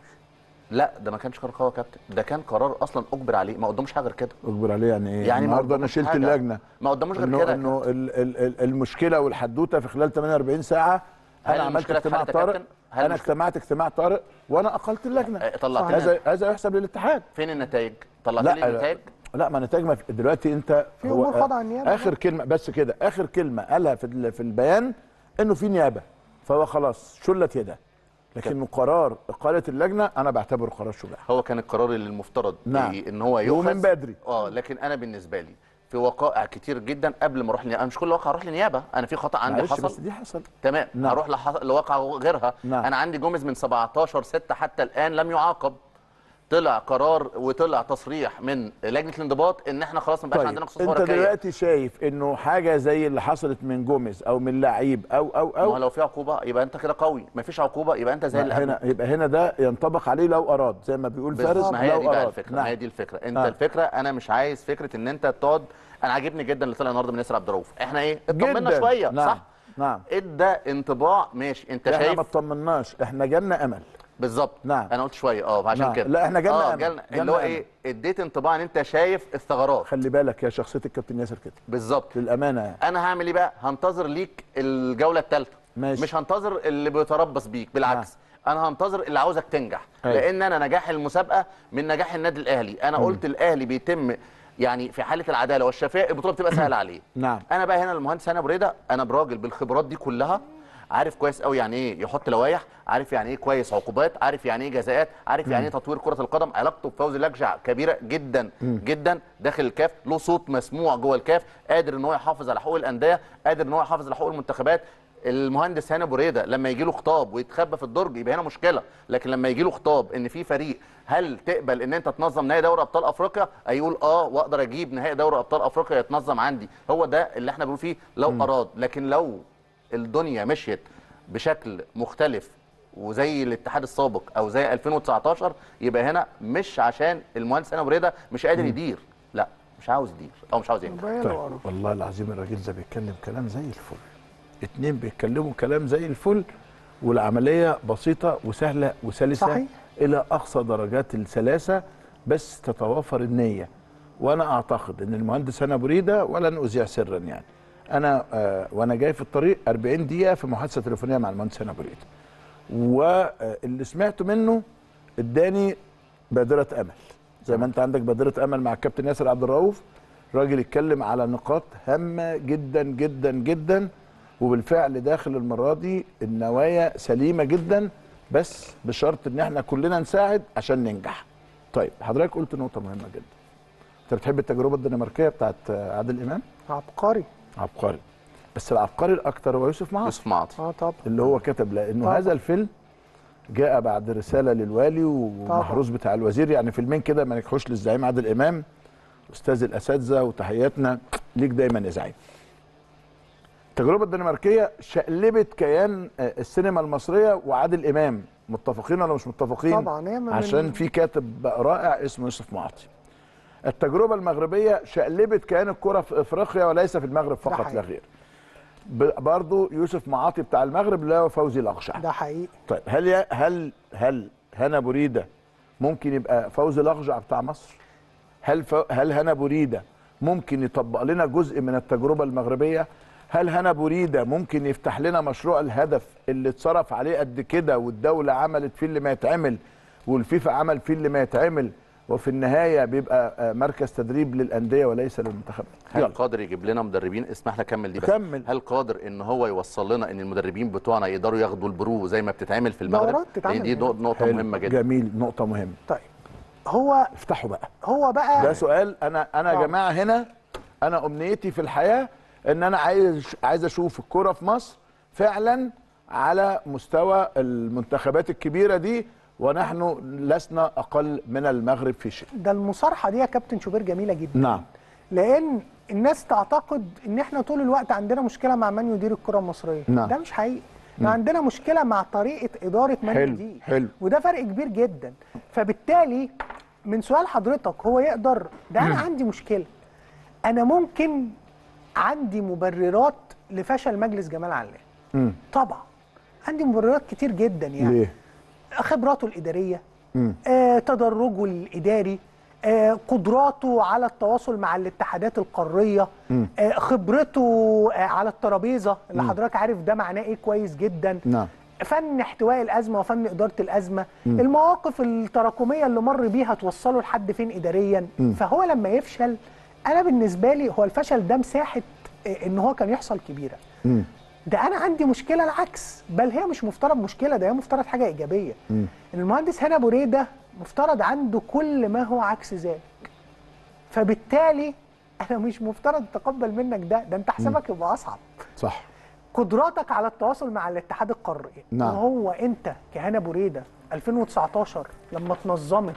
لا ده ما كانش قرار قوي يا كابتن ده كان قرار اصلا اجبر عليه ما قداموش حاجه غير كده اجبر عليه يعني ايه يعني ما النهارده انا قداموش شلت حاجة. اللجنه ما قداموش غير انه كده يا انه ال- ال- ال- المشكله والحدوته في خلال 48 ساعه هل انا عملت المشكلة اجتماع اتحلت يا طارئ كابتن؟ هل انا المشكلة- اجتمعت اجتماع طارئ وانا اقلت اللجنه آه، طلعت هذا لنا هذا يحسب للاتحاد فين النتائج طلعت لي لا النتائج لا ما نتائج ما في- دلوقتي انت في هو أمور خاضعة النيابة. اخر كلمه بس كده اخر كلمه قالها في ال- في البيان انه في نيابه فهو خلاص شلت يده لكن قرار اقاله اللجنه انا بعتبره قرار شجاع هو كان القرار اللي المفترض نعم. ي- ان هو يؤخذ ومن بدري. اه لكن انا بالنسبه لي في وقائع كتير جدا قبل ما اروح لنيابه انا مش كل واقع اروح لنيابه انا في خطا عندي معلش حصل بس دي حصل تمام نعم. هروح لح- لواقع غيرها نعم. انا عندي جوميز من 17 6 حتى الان لم يعاقب طلع قرار وطلع تصريح من لجنه الانضباط ان احنا خلاص ما بقاش طيب عندنا خصوص انت ورقيه دلوقتي شايف انه حاجه زي اللي حصلت من جوميز او من لعيب او او ما هو او لو في عقوبه يبقى انت كده قوي ما فيش عقوبه يبقى انت زي اللي قبله. هنا يبقى هنا ده ينطبق عليه لو اراد زي ما بيقول فارس بالظبط ما هي لو دي بقى اراد الفكره ما هي نعم. دي الفكره انت نعم. الفكره انا مش عايز فكره ان انت تقعد انا عاجبني جدا اللي طلع النهارده من ياسر عبد الرؤوف احنا ايه اطمنا جداً. شويه نعم. صح نعم ادى انطباع ماشي انت احنا شايف ما اطمناش احنا جالنا امل بالظبط نعم. انا قلت شويه اه عشان نعم. كده لا، احنا جالنا اه أمل. جالنا جالنا اللي هو أمل. ايه اديت انطباع ان انت شايف الثغرات خلي بالك يا شخصيه الكابتن ياسر كده بالظبط للامانه يعني انا هعمل ايه بقى هنتظر ليك الجوله الثالثه ماشي. مش هنتظر اللي بيتربص بيك بالعكس انا هنتظر اللي عاوزك تنجح أيوة. لان انا نجاح المسابقه من نجاح النادي الاهلي انا قلت الاهلي بيتم يعني في حاله العداله والشفاء البطوله بتبقى سهله عليه نعم. انا بقى هنا المهندس هنا بريده انا براجل بالخبرات دي كلها عارف كويس قوي يعني ايه يحط لوائح عارف يعني ايه كويس عقوبات عارف يعني ايه جزاءات عارف يعني ايه تطوير كره القدم علاقته بفوزي لجع كبيره جدا جدا داخل الكاف له صوت مسموع جوه الكاف قادر ان هو يحافظ على حقوق الانديه قادر ان هو يحافظ على حقوق المنتخبات المهندس هاني بريده لما يجي له خطاب ويتخبى في الدرج يبقى هنا مشكله لكن لما يجي له خطاب ان في فريق هل تقبل ان انت تنظم نهائي دوري ابطال افريقيا هيقول اه واقدر اجيب نهائي دوري ابطال افريقيا يتنظم عندي هو ده اللي احنا بنقول فيه لو اراد لكن لو الدنيا مشيت بشكل مختلف وزي الاتحاد السابق او زي 2019 يبقى هنا مش عشان المهندس هاني بريده مش قادر يدير لا مش عاوز يدير او مش عاوز ينجح باين طيب له قرف. والله العظيم الراجل ده بيتكلم كلام زي الفل اتنين بيتكلموا كلام زي الفل والعمليه بسيطه وسهله وسلسه صحيح. الى اقصى درجات السلاسه بس تتوافر النيه وانا اعتقد ان المهندس هنا بريده ولن اذيع سرا يعني انا آه وانا جاي في الطريق 40 دقيقه في محادثه تليفونيه مع المهندس هنا بريده واللي سمعته منه اداني بادره امل زي ما انت عندك بادره امل مع الكابتن ياسر عبد الرؤوف راجل اتكلم على نقاط هامه جدا جدا جدا وبالفعل داخل المره دي النوايا سليمه جدا بس بشرط ان احنا كلنا نساعد عشان ننجح. طيب حضرتك قلت نقطه مهمه جدا. انت بتحب التجربه الدنماركيه بتاعت عادل امام؟ عبقري عبقري. بس العبقري الاكثر هو يوسف معاص يوسف معاطي اه طبعا اللي هو كتب لانه طبعا. هذا الفيلم جاء بعد رساله للوالي ومحروس بتاع الوزير يعني فيلمين كده ما نجحوش للزعيم عادل امام استاذ الاساتذه وتحياتنا ليك دايما يا زعيم. التجربه الدنماركيه شقلبت كيان آه، السينما المصريه وعادل امام متفقين ولا مش متفقين؟ طبعا هي من- عشان في كاتب رائع اسمه يوسف معاطي. التجربه المغربيه شقلبت كيان الكره في افريقيا وليس في المغرب فقط حقيقي. لا غير. ب- برضو يوسف معاطي بتاع المغرب لا فوزي الاقشع. ده حقيقي طيب هل ي... هل هل هنا بريده ممكن يبقى فوزي الاقجع بتاع مصر؟ هل ف... هل هنا بريده ممكن يطبق لنا جزء من التجربه المغربيه؟ هل هنا بريده ممكن يفتح لنا مشروع الهدف اللي اتصرف عليه قد كده والدوله عملت فيه اللي ما يتعمل والفيفا عمل فيه اللي ما يتعمل وفي النهايه بيبقى آه، مركز تدريب للانديه وليس للمنتخبات؟ هل يلا. قادر يجيب لنا مدربين اسمح لي اكمل دي بس كمل. هل قادر ان هو يوصل لنا ان المدربين بتوعنا يقدروا ياخدوا البرو زي ما بتتعمل في المغرب دورات تتعمل لأن دي هنا. نقطه حلو. مهمه جدا جميل نقطه مهمه طيب هو افتحوا بقى هو بقى ده سؤال انا انا يا آه. جماعه هنا انا امنيتي في الحياه ان انا عايز عايز اشوف الكوره في مصر فعلا على مستوى المنتخبات الكبيره دي ونحن لسنا اقل من المغرب في شيء ده المصارحه دي يا كابتن شوبير جميله جدا نعم لان الناس تعتقد ان احنا طول الوقت عندنا مشكله مع من يدير الكره المصريه نعم. ده مش حقيقي احنا عندنا مشكله مع طريقه اداره من حلو، يدير حلو. وده فرق كبير جدا فبالتالي من سؤال حضرتك هو يقدر ده انا عندي مشكله انا ممكن عندي مبررات لفشل مجلس جمال علام مم. طبعا عندي مبررات كتير جدا يعني ليه خبراته الإدارية مم. آه، تدرجه الإداري آه، قدراته على التواصل مع الاتحادات القارية آه، خبرته آه، على الترابيزة اللي حضرتك عارف ده معناه إيه كويس جدا نعم فن احتواء الأزمة وفن إدارة الأزمة المواقف التراكمية اللي مر بيها توصله لحد فين إداريا فهو لما يفشل أنا بالنسبة لي هو الفشل ده مساحة آه، إن هو كان يحصل كبيرة مم. ده انا عندي مشكله العكس بل هي مش مفترض مشكله ده هي مفترض حاجه ايجابيه ان المهندس هنا بريده مفترض عنده كل ما هو عكس ذلك فبالتالي انا مش مفترض اتقبل منك ده ده انت حسابك يبقى اصعب صح قدراتك على التواصل مع الاتحاد القاري نعم. وهو انت كهنا بريده 2019 لما اتنظمت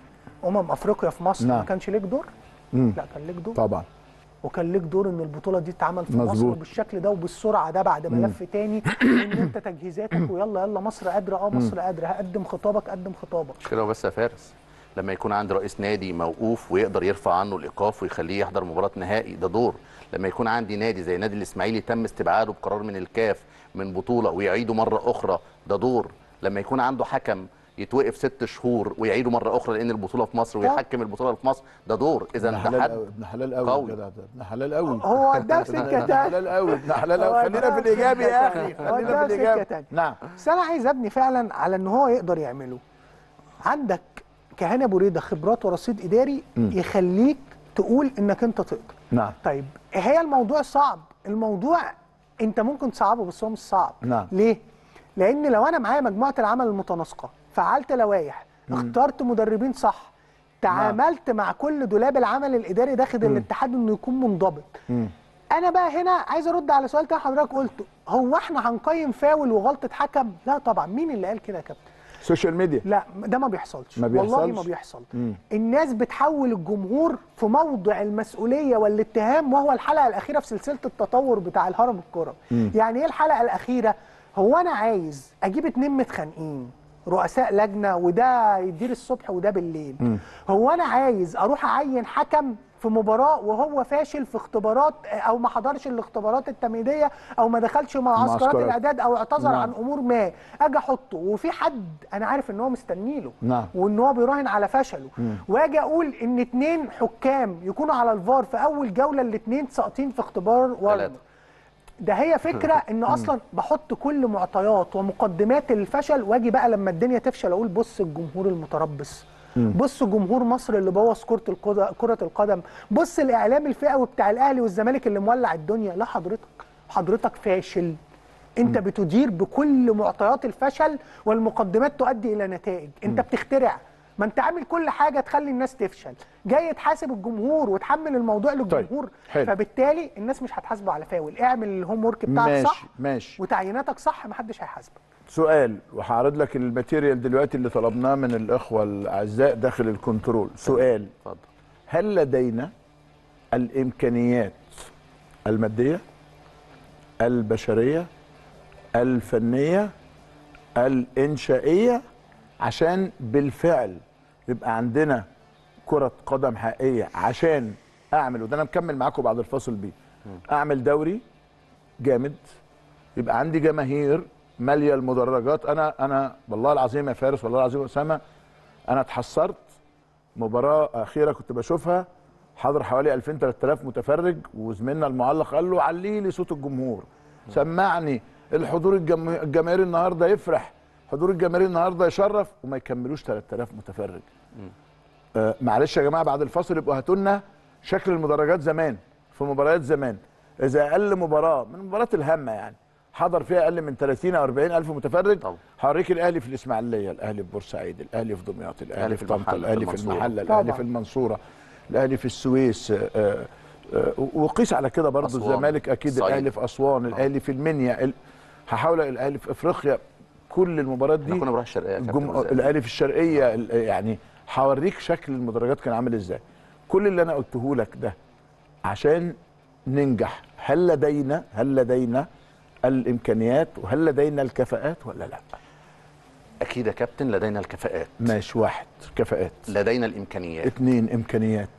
امم افريقيا في مصر نعم. ما كانش ليك دور مم. لا كان ليك دور طبعا وكان ليك دور ان البطوله دي تتعمل في مصر مظبوط. بالشكل ده وبالسرعه ده بعد ملف تاني ان انت تجهيزاتك ويلا يلا مصر قادره اه مصر قادره هقدم خطابك قدم خطابك مش كده بس يا فارس لما يكون عندي رئيس نادي موقوف ويقدر يرفع عنه الايقاف ويخليه يحضر مباراه نهائي ده دور لما يكون عندي نادي زي نادي الاسماعيلي تم استبعاده بقرار من الكاف من بطوله ويعيده مره اخرى ده دور لما يكون عنده حكم يتوقف ست شهور ويعيده مره اخرى لان البطوله في مصر ويحكم البطوله في مصر ده دور اذا ابن ده حلال حد قوي ابن حلال قوي قوي. الجدع ده ابن حلال قوي هو ده في ابن سكه تاني حلال قوي ابن حلال هو قوي خلينا ده في في الايجابي يا سكة اخي تاني. هو خلينا ده في في الايجابي سكة تاني. نعم بس انا عايز ابني فعلا على ان هو يقدر يعمله عندك كهانه بريده خبرات ورصيد اداري يخليك تقول انك انت تقدر نعم طيب هي الموضوع صعب الموضوع انت ممكن تصعبه بس هو مش صعب نعم. ليه لان لو انا معايا مجموعه العمل المتناسقه فعلت لوائح اخترت مدربين صح تعاملت مع كل دولاب العمل الاداري داخل الاتحاد انه يكون منضبط انا بقى هنا عايز ارد على سؤال تاني حضرتك قلته هو احنا هنقيم فاول وغلطه حكم لا طبعا مين اللي قال كده يا كابتن سوشيال ميديا لا ده ما بيحصلش ما والله بيحصلش؟ ما بيحصل الناس بتحول الجمهور في موضع المسؤوليه والاتهام وهو الحلقه الاخيره في سلسله التطور بتاع الهرم الكروي يعني ايه الحلقه الاخيره هو انا عايز اجيب اتنين متخانقين رؤساء لجنه وده يدير الصبح وده بالليل هو انا عايز اروح اعين حكم في مباراه وهو فاشل في اختبارات او ما حضرش الاختبارات التمهيديه او ما دخلش معسكرات معسكرات. الاعداد او اعتذر نعم. عن امور ما اجي احطه وفي حد انا عارف ان هو مستني له نعم. وان هو بيراهن على فشله واجي اقول ان اتنين حكام يكونوا على الفار في اول جوله الاتنين ساقطين في اختبار ورم ثلاثة. ده هي فكره ان اصلا بحط كل معطيات ومقدمات الفشل واجي بقى لما الدنيا تفشل اقول بص الجمهور المتربص بص جمهور مصر اللي بوظ كره القد- كره القدم بص الاعلام الفئوي بتاع الاهلي والزمالك اللي مولع الدنيا لا حضرتك حضرتك فاشل انت بتدير بكل معطيات الفشل والمقدمات تؤدي الى نتائج انت بتخترع ما انت عامل كل حاجه تخلي الناس تفشل جاي تحاسب الجمهور وتحمل الموضوع للجمهور حلو. فبالتالي الناس مش هتحاسبه على فاول اعمل الهوم ورك بتاعك ماشي صح ماشي وتعييناتك صح محدش هيحاسبك سؤال وهعرض لك الماتيريال دلوقتي اللي طلبناه من الاخوه الاعزاء داخل الكنترول سؤال اتفضل هل لدينا الامكانيات الماديه البشريه الفنيه الانشائيه عشان بالفعل يبقى عندنا كره قدم حقيقيه عشان اعمل وده انا مكمل معاكم بعد الفاصل بيه اعمل دوري جامد يبقى عندي جماهير ماليه المدرجات انا انا والله العظيم يا فارس والله العظيم يا اسامه انا اتحسرت مباراه اخيره كنت بشوفها حاضر حوالي 2000 3000 متفرج وزميلنا المعلق قال له علي لي صوت الجمهور سمعني الحضور الجم... الجماهيري النهارده يفرح حضور الجماهيري النهارده يشرف وما يكملوش 3000 متفرج آه معلش يا جماعه بعد الفاصل يبقوا هاتوا لنا شكل المدرجات زمان في مباريات زمان اذا اقل مباراه من المباريات الهامه يعني حضر فيها اقل من 30 او 40 الف متفرج طبعا. هوريك الاهلي في الاسماعيليه الاهلي في بورسعيد الاهلي في دمياط الاهلي في في طنطا المحلة، في الاهلي في المنصورة. المحله الاهلي طبعا. في المنصوره الاهلي في السويس آه، آه، وقيس على كده برضه أسوان، الزمالك اكيد الصعيد. الاهلي في اسوان الاهلي في المنيا ال- هحاول الاهلي في افريقيا كل المباريات احنا دي كنا بنروح الشرقيه يا كابتن الجم... وزير. الاهلي في الشرقيه ال- يعني هوريك شكل المدرجات كان عامل ازاي كل اللي انا قلته لك ده عشان ننجح هل لدينا هل لدينا الامكانيات وهل لدينا الكفاءات ولا لا اكيد يا كابتن لدينا الكفاءات ماشي واحد كفاءات لدينا الامكانيات اتنين امكانيات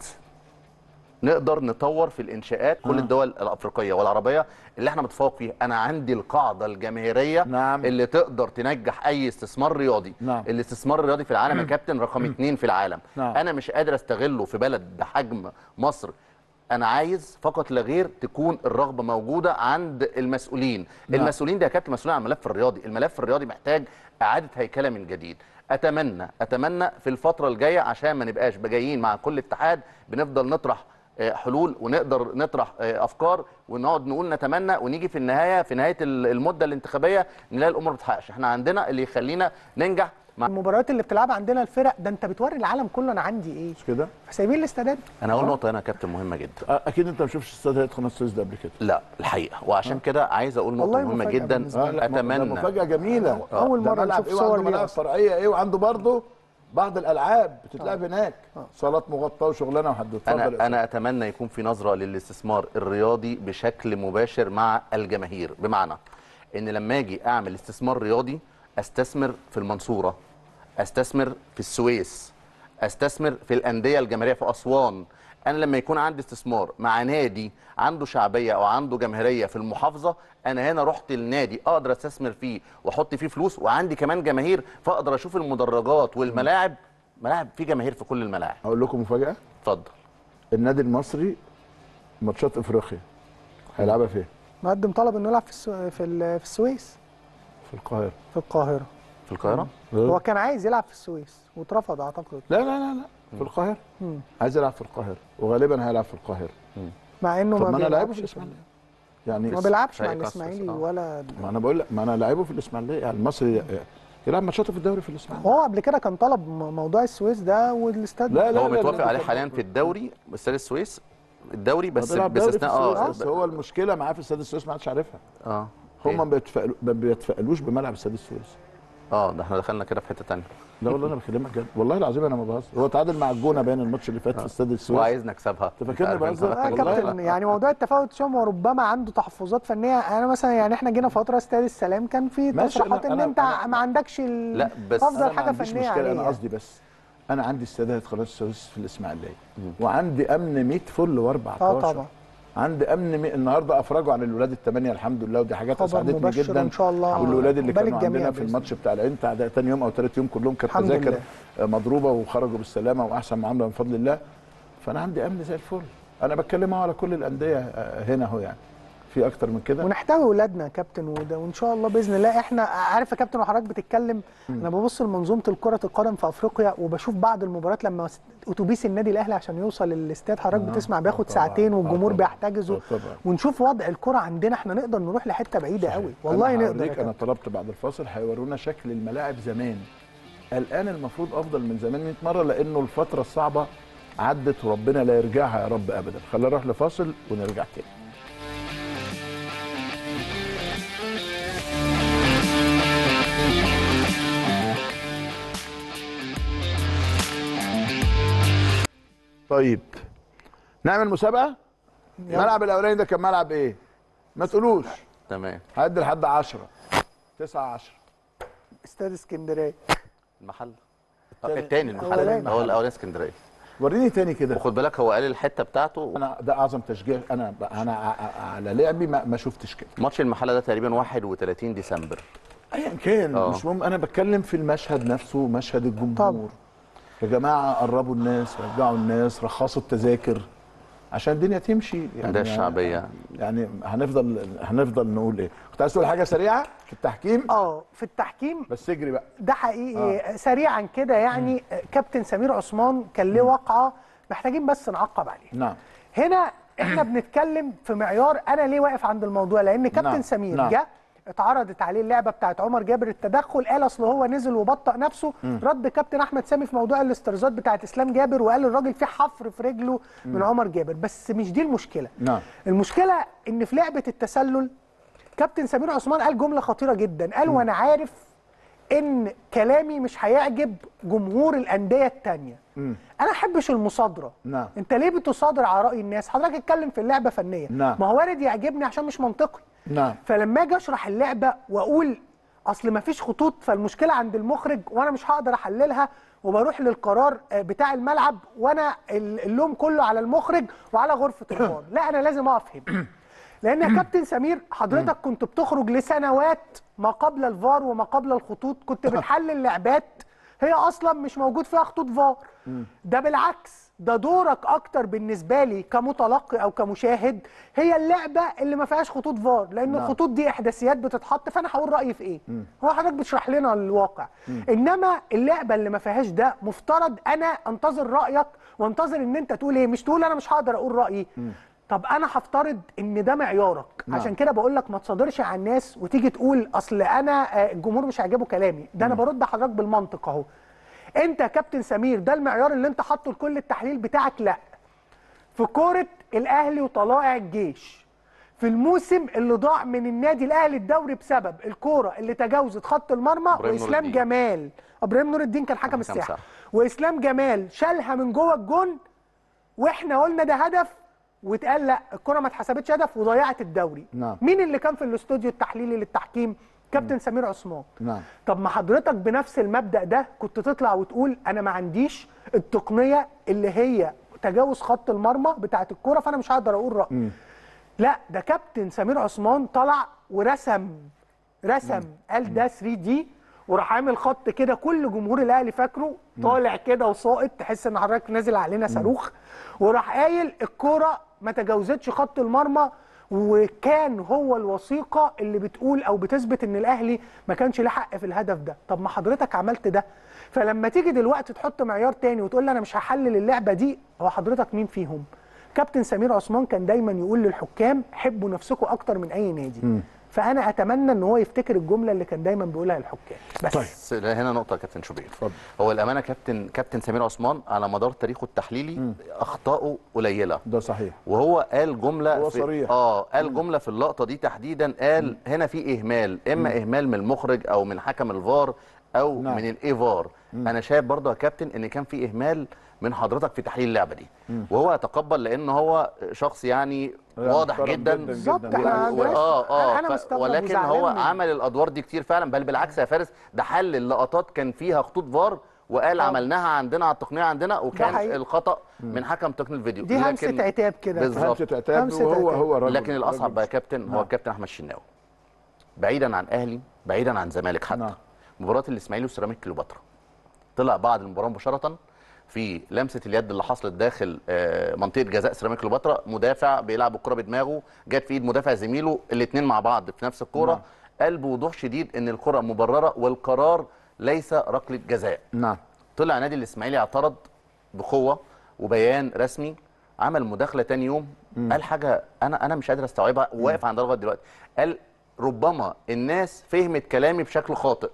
نقدر نطور في الانشاءات كل آه. الدول الافريقيه والعربيه اللي احنا متفوق فيها انا عندي القاعده الجماهيريه نعم. اللي تقدر تنجح اي استثمار رياضي نعم. الاستثمار الرياضي في العالم يا كابتن رقم اتنين في العالم نعم. انا مش قادر استغله في بلد بحجم مصر انا عايز فقط لا غير تكون الرغبه موجوده عند المسؤولين نعم. المسؤولين ده يا كابتن مسؤولين عن الملف الرياضي الملف الرياضي محتاج اعاده هيكله من جديد اتمنى اتمنى في الفتره الجايه عشان ما نبقاش جايين مع كل اتحاد بنفضل نطرح آه، حلول ونقدر نطرح آه، افكار ونقعد نقول نتمنى ونيجي في النهايه في نهايه ال- المده الانتخابيه نلاقي الامور ما بتتحققش احنا عندنا اللي يخلينا ننجح مع المباريات اللي بتلعبها عندنا الفرق ده انت بتوري العالم كله انا عندي ايه مش كده فسايبين الاستادات انا اقول نقطه هنا يا كابتن مهمه جدا آه، اكيد انت ما شفتش استاد هيئه قناه السويس ده قبل كده لا الحقيقه وعشان كده عايز اقول نقطه والله مهمه مفاجأة جدا بالنسبة آه، لا، ده اتمنى مفاجاه جميله أول ده مرة ملعب نشوف ايه صور وعنده ليه ملاعب أصلاً. فرعيه ايه وعنده برضه بعض الالعاب بتتلعب هناك صالات مغطاه وشغلانه وحد اتفضل يا انا انا اتمنى يكون في نظره للاستثمار الرياضي بشكل مباشر مع الجماهير بمعنى ان لما اجي اعمل استثمار رياضي استثمر في المنصوره استثمر في السويس استثمر في الانديه الجماهيريه في اسوان انا لما يكون عندي استثمار مع نادي عنده شعبيه او عنده جماهيريه في المحافظه انا هنا رحت النادي اقدر استثمر فيه واحط فيه فلوس وعندي كمان جماهير فاقدر اشوف المدرجات والملاعب ملاعب في جماهير في كل الملاعب اقول لكم مفاجاه اتفضل النادي المصري ماتشات افريقيا هيلعبها فين؟ مقدم طلب انه يلعب في السو... في, ال... في السويس في القاهره في القاهره في القاهره هو كان عايز يلعب في السويس واترفض اعتقد لا لا لا لا في القاهره مم. عايز يلعب في القاهره وغالبا هيلعب في القاهره مع انه طب ما ما انا لعبه بيلعبش في الاسماعيليه يعني ما بيلعبش مع فريق الاسماعيلي كاستس، آه. ولا ما انا بقول لك ما انا لعبه في الاسماعيليه يعني المصري يلعب ماتشاته في الدوري في الاسماعيليه هو قبل كده كان طلب م- موضوع السويس ده والاستاد لا لا هو لا متوافق لا عليه لا. حاليا في الدوري استاد السويس الدوري بس بيلعب دوري في باستثناء السويس اه بس هو المشكله معاه في استاد السويس ما حدش عارفها اه هم ما إيه؟ بيتفائلوا- ما بيتفائلوش بملعب استاد السويس اه ده احنا دخلنا كده في حته ثانيه لا والله انا بكلمك جد والله العظيم انا ما بهزر هو تعادل مع الجونه باين الماتش اللي فات في استاد السويس وعايز نكسبها أنت فاكرني عارف أنت. بهزر؟ اه والله كابتن يعني موضوع التفاوت شويه وربما عنده تحفظات فنيه انا مثلا يعني احنا جينا فتره استاد السلام كان في ماشي، تصريحات أنا- ان أنا- انت أنا- ما عندكش ال- لا، بس افضل أنا ما حاجه عنديش فنيه مشكله عليه انا يعني. قصدي بس انا عندي استادات قناه السويس في الاسماعيليه وعندي امن 100 فل و14 اه طبعا عندي امن مي... النهارده افرجوا عن الولاد الثمانيه الحمد لله ودي حاجات خبر اسعدتني مبشر جدا إن شاء الله. والولاد اللي عقبال كانوا الجميع عندنا في بإذن الماتش بتاع الانت ده تاني يوم او ثالث يوم كلهم كانت الحمد تذاكر لله. مضروبه وخرجوا بالسلامه واحسن معامله من فضل الله فانا عندي امن زي الفل انا بتكلم أهو على كل الانديه آه، هنا اهو يعني في اكتر من كده ونحتوي ولادنا يا كابتن وده وان شاء الله باذن الله احنا عارف يا كابتن وحضرتك بتتكلم انا ببص لمنظومه الكره القدم في افريقيا وبشوف بعض المباريات لما س- اتوبيس النادي الاهلي عشان يوصل للاستاد حضرتك آه، بتسمع آه بياخد طبعاً، ساعتين آه والجمهور طبعاً، بيحتجزوا آه طبعاً. ونشوف وضع الكره عندنا احنا نقدر نروح لحته بعيده قوي والله أنا نقدر يا هوريك انا كابتن. طلبت بعد الفاصل هيورونا شكل الملاعب زمان الان المفروض افضل من زمان 100 مره لانه الفتره الصعبه عدت وربنا لا يرجعها يا رب ابدا خلينا نروح لفاصل ونرجع تاني طيب نعمل مسابقه الملعب الاولاني ده كان ملعب ايه ما تقولوش تمام هعد لحد 10 9 10 استاد اسكندريه المحل آه، التاني المحل الأولاني. هو الاولاني اسكندريه وريني تاني كده وخد بالك هو قال الحته بتاعته انا ده اعظم تشجيع انا انا ع- ع- على لعبي ما, ما شفتش كده ماتش المحله ده تقريبا 31 ديسمبر ايا كان آه. مش مهم انا بتكلم في المشهد نفسه مشهد الجمهور طبعا. يا جماعه قربوا الناس رجعوا الناس رخصوا التذاكر عشان الدنيا تمشي ده الشعبية. يعني هنفضل هنفضل نقول ايه كنت عايز تقول حاجه سريعه في التحكيم اه في التحكيم بس اجري بقى ده حقيقي آه. سريعا كده يعني آه، كابتن سمير عثمان كان له وقعه محتاجين بس نعقب عليها نعم هنا احنا بنتكلم في معيار انا ليه واقف عند الموضوع لان كابتن نعم، سمير نعم. جه اتعرضت عليه اللعبه بتاعت عمر جابر التدخل قال اصل هو نزل وبطأ نفسه رد كابتن احمد سامي في موضوع الاسترزات بتاعت اسلام جابر وقال الراجل في حفر في رجله من عمر جابر بس مش دي المشكله نعم. المشكله ان في لعبه التسلل كابتن سمير عثمان قال جمله خطيره جدا قال وانا عارف ان كلامي مش هيعجب جمهور الانديه التانية انا احبش المصادره نعم. انت ليه بتصادر على راي الناس حضرتك اتكلم في اللعبه فنيه نعم. ما هو وارد يعجبني عشان مش منطقي نعم. فلما اجي اشرح اللعبه واقول اصل ما فيش خطوط فالمشكله عند المخرج وانا مش هقدر احللها وبروح للقرار آه، بتاع الملعب وانا ال- اللوم كله على المخرج وعلى غرفه الفار لا انا لازم اقف هنا لان يا كابتن سمير حضرتك كنت بتخرج لسنوات ما قبل الفار وما قبل الخطوط كنت بتحلل لعبات هي اصلا مش موجود فيها خطوط فار ده بالعكس ده دورك اكتر بالنسبه لي كمتلقي او كمشاهد هي اللعبه اللي ما فيهاش خطوط فار لان نعم. الخطوط دي احداثيات بتتحط فانا هقول رايي في ايه هو حضرتك بتشرح لنا الواقع انما اللعبه اللي ما فيهاش ده مفترض انا انتظر رايك وانتظر ان انت تقول ايه مش تقول انا مش هقدر اقول رايي طب انا هفترض ان ده معيارك نعم. عشان كده بقول لك ما تصادرش على الناس وتيجي تقول اصل انا آه، الجمهور مش هيعجبه كلامي ده انا برد حضرتك بالمنطق اهو انت يا كابتن سمير ده المعيار اللي انت حاطه لكل التحليل بتاعك لا في كوره الاهلي وطلائع الجيش في الموسم اللي ضاع من النادي الاهلي الدوري بسبب الكوره اللي تجاوزت خط المرمى إبراهيم نور واسلام الدين. جمال ابراهيم نور الدين كان حكم حكم الساحه ساحة. واسلام جمال شالها من جوه الجون واحنا قلنا ده هدف واتقال لا الكره ما اتحسبتش هدف وضيعت الدوري نعم. مين اللي كان في الاستوديو التحليلي للتحكيم كابتن سمير عثمان نعم. طب ما حضرتك بنفس المبدا ده كنت تطلع وتقول انا ما عنديش التقنيه اللي هي تجاوز خط المرمى بتاعت الكوره فانا مش هقدر اقول رايي لا ده كابتن سمير عثمان طلع ورسم رسم قال ده 3 دي وراح عامل خط كده كل جمهور الاهلي فاكره طالع كده وساقط تحس ان حضرتك نازل علينا صاروخ وراح قايل الكوره ما تجاوزتش خط المرمى وكان هو الوثيقه اللي بتقول او بتثبت ان الاهلي ما كانش له حق في الهدف ده طب ما حضرتك عملت ده فلما تيجي دلوقتي تحط معيار تاني وتقول لي انا مش هحلل اللعبه دي هو حضرتك مين فيهم كابتن سمير عثمان كان دايما يقول للحكام حبوا نفسكم اكتر من اي نادي فانا اتمنى ان هو يفتكر الجمله اللي كان دايما بيقولها للحكام بس طيب. بس هنا نقطه يا كابتن شوبير اتفضل. هو الامانه كابتن كابتن سمير عثمان على مدار تاريخه التحليلي اخطائه قليله ده صحيح وهو قال جمله هو في صريح. اه قال جمله في اللقطه دي تحديدا قال هنا في اهمال اما اهمال من المخرج او من حكم الفار او نعم. من الايفار انا شايف برضه يا كابتن ان كان في اهمال من حضرتك في تحليل اللعبه دي وهو يتقبل لان هو شخص يعني لا، واضح محترم جدا, جداً بالظبط، جداً. احنا و- عندنا- اه اه أنا ف- مستغرب ولكن وزعلان هو من- عمل الادوار دي كتير فعلا بل بالعكس يا فارس ده حل لقطات كان فيها خطوط فار وقال آه. عملناها عندنا على التقنيه عندنا وكان حقيقي. الخطا من حكم تقنيه الفيديو دي همسه عتاب كده بالظبط. همسة عتاب همسة وهو عتاب. هو الراجل لكن الاصعب الراجل- بقى يا كابتن هو الكابتن احمد الشناوي بعيدا عن اهلي بعيدا عن زمالك حتى نعم. مباراه الاسماعيلي وسيراميك كليوباترا طلع بعد المباراه مباشره في لمسه اليد اللي حصلت داخل آه، منطقه جزاء سيراميك كليوباترا مدافع بيلعب الكره بدماغه جت في ايد مدافع زميله الاثنين مع بعض في نفس الكوره نعم. قال بوضوح شديد ان الكره مبرره والقرار ليس ركله جزاء نعم طلع نادي الاسماعيلي اعترض بقوه وبيان رسمي عمل مداخله تاني يوم قال حاجه انا انا مش قادر استوعبها وواقف عند لغايه دلوقتي قال ربما الناس فهمت كلامي بشكل خاطئ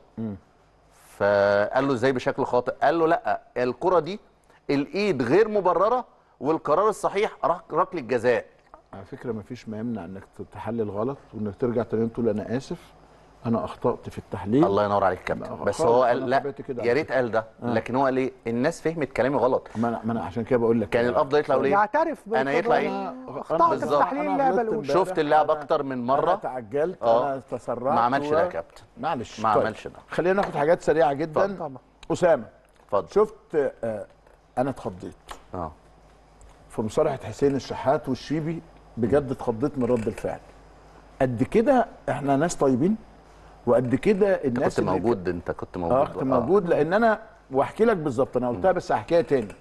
فقال له ازاي بشكل خاطئ قال له لا الكره دي الايد غير مبرره والقرار الصحيح رك- ركله جزاء على فكره ما فيش ما يمنع انك تحلل غلط وانك ترجع تاني تقول انا اسف انا اخطات في التحليل الله ينور عليك يا لا، كابتن بس خالص، هو أنا قال لا طبيعتي كده يا على ريت قال ده لكن هو قال ايه الناس فهمت كلامي غلط ما انا ما انا عشان كده بقول لك كان الافضل يطلع يقول ايه يعترف انا يطلع ايه بالقضايا. اخطأت في بالظبط. تحليل أنا اللعبه غلطت الاولى امبارح. شفت اللعبه أنا- اكتر من انا مره تعجلت آه. انا تسرعت ما عملش و- ده يا كابتن معلش ما طيب. عملش ده. خلينا ناخد حاجات سريعه جدا اتفضل. طبعا اسامه اتفضل شفت آه انا اتخضيت اه في مصارعه حسين الشحات والشيبي بجد اتخضيت من رد الفعل قد كده احنا ناس طيبين وقد كده انت الناس كنت اللي موجود انت كنت موجود اه كنت موجود لان انا واحكي لك بالظبط انا قلتها بس هحكيها تاني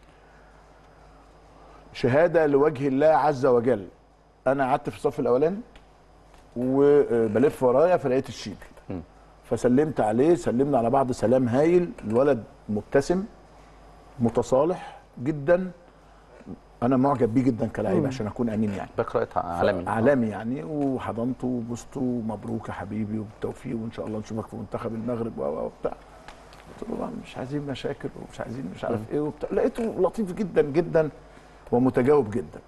شهاده لوجه الله عز وجل انا قعدت في الصف الاولاني وبلف ورايا فلقيت الشيبي فسلمت عليه سلمنا على بعض سلام هايل الولد مبتسم متصالح جدا انا معجب بيه جدا كلاعب عشان اكون امين يعني باك رايت عالمي عالمي يعني وحضنته وبوسته مبروك يا حبيبي وبالتوفيق وان شاء الله نشوفك في منتخب المغرب و و وبتاع قلت له بقى مش عايزين مشاكل ومش عايزين مش عارف ايه وبتاع لقيته لطيف جدا جدا ومتجاوب جدا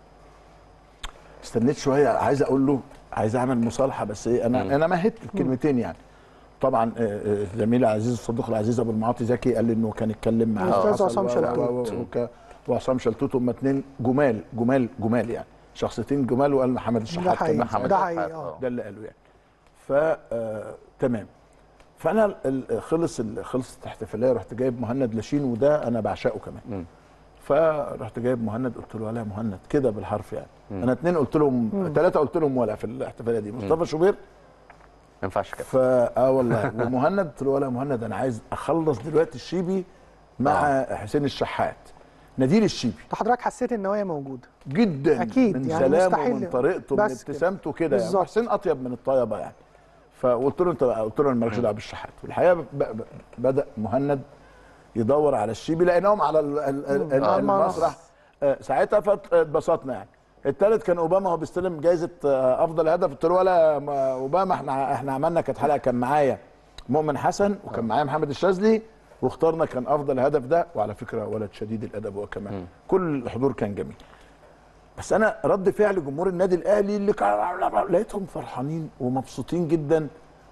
استنيت شويه عايز اقول له عايز اعمل مصالحه بس ايه انا انا مهدت الكلمتين يعني طبعا آه، آه، زميلي العزيز الصديق العزيز ابو المعاطي زكي قال لي انه كان اتكلم مع الأستاذ حصل عصام و- و- شلتوت. و- وك- وعصام شلتوت هم اتنين جمال جمال جمال يعني شخصيتين جمال وقال محمد ده الشحات حقيقي كمان محمد ده الشحات، حقيقي آه. اه ده اللي قاله يعني ف آه، تمام فانا ال- ال- خلص ال- خلصت الاحتفاليه رحت جايب مهند لاشين وده انا بعشقه كمان مم. فرحت جايب مهند قلت له ولا مهند كده بالحرف يعني انا اتنين قلت لهم ثلاثه قلت لهم ولا في الاحتفاليه دي مصطفى شوبير ما ينفعش كده فا اه والله ومهند قلت له ولا مهند انا عايز اخلص دلوقتي الشيبي مع حسين الشحات نادين الشيبي انت حضرتك حسيت ان هي موجوده جدا أكيد، من يعني سلامه مستحيل. ومن طريقته من بس كده. ابتسامته كده يعني بالظبط. حسين اطيب من الطيبه يعني فقلت له انت قلت له انا مالكش دعوه بالشحات والحقيقه ب- ب- بدا مهند يدور على الشيبي لقيناهم على ال- ال- ال- ال- آه، المسرح آه، ساعتها فاتبسطنا يعني الثالث كان اوباما هو بيستلم جائزه آه، افضل هدف قلت له ولا ما- اوباما احنا احنا عملنا كانت حلقه كان معايا مؤمن حسن وكان معايا محمد الشاذلي واخترنا كان افضل هدف ده وعلى فكره ولد شديد الادب هو كمان كل الحضور كان جميل بس انا رد فعل جمهور النادي الاهلي اللي كان لقيتهم فرحانين ومبسوطين جدا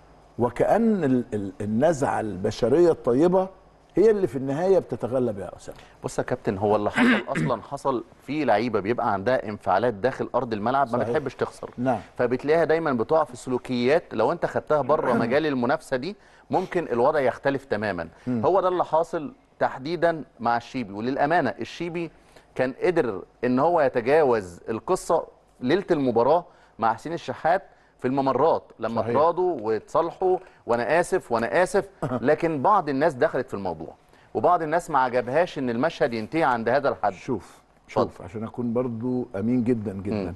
وكأن ال- ال- النزعه البشريه الطيبه هي اللي في النهايه بتتغلب يا اسامه بص يا كابتن هو اللي حصل اصلا حصل في لعيبه بيبقى عندها انفعالات داخل ارض الملعب ما صحيح. بتحبش تخسر نعم. فبتلاقيها دايما بتقع في سلوكيات لو انت خدتها بره مجال المنافسه دي ممكن الوضع يختلف تماما هو ده اللي حاصل تحديدا مع الشيبي وللامانه الشيبي كان قدر ان هو يتجاوز القصه ليله المباراه مع حسين الشحات في الممرات لما صحيح. تراضوا وتصالحوا وانا اسف وانا اسف لكن بعض الناس دخلت في الموضوع وبعض الناس ما عجبهاش ان المشهد ينتهي عند هذا الحد شوف اتفضل. شوف عشان اكون برضو امين جدا جدا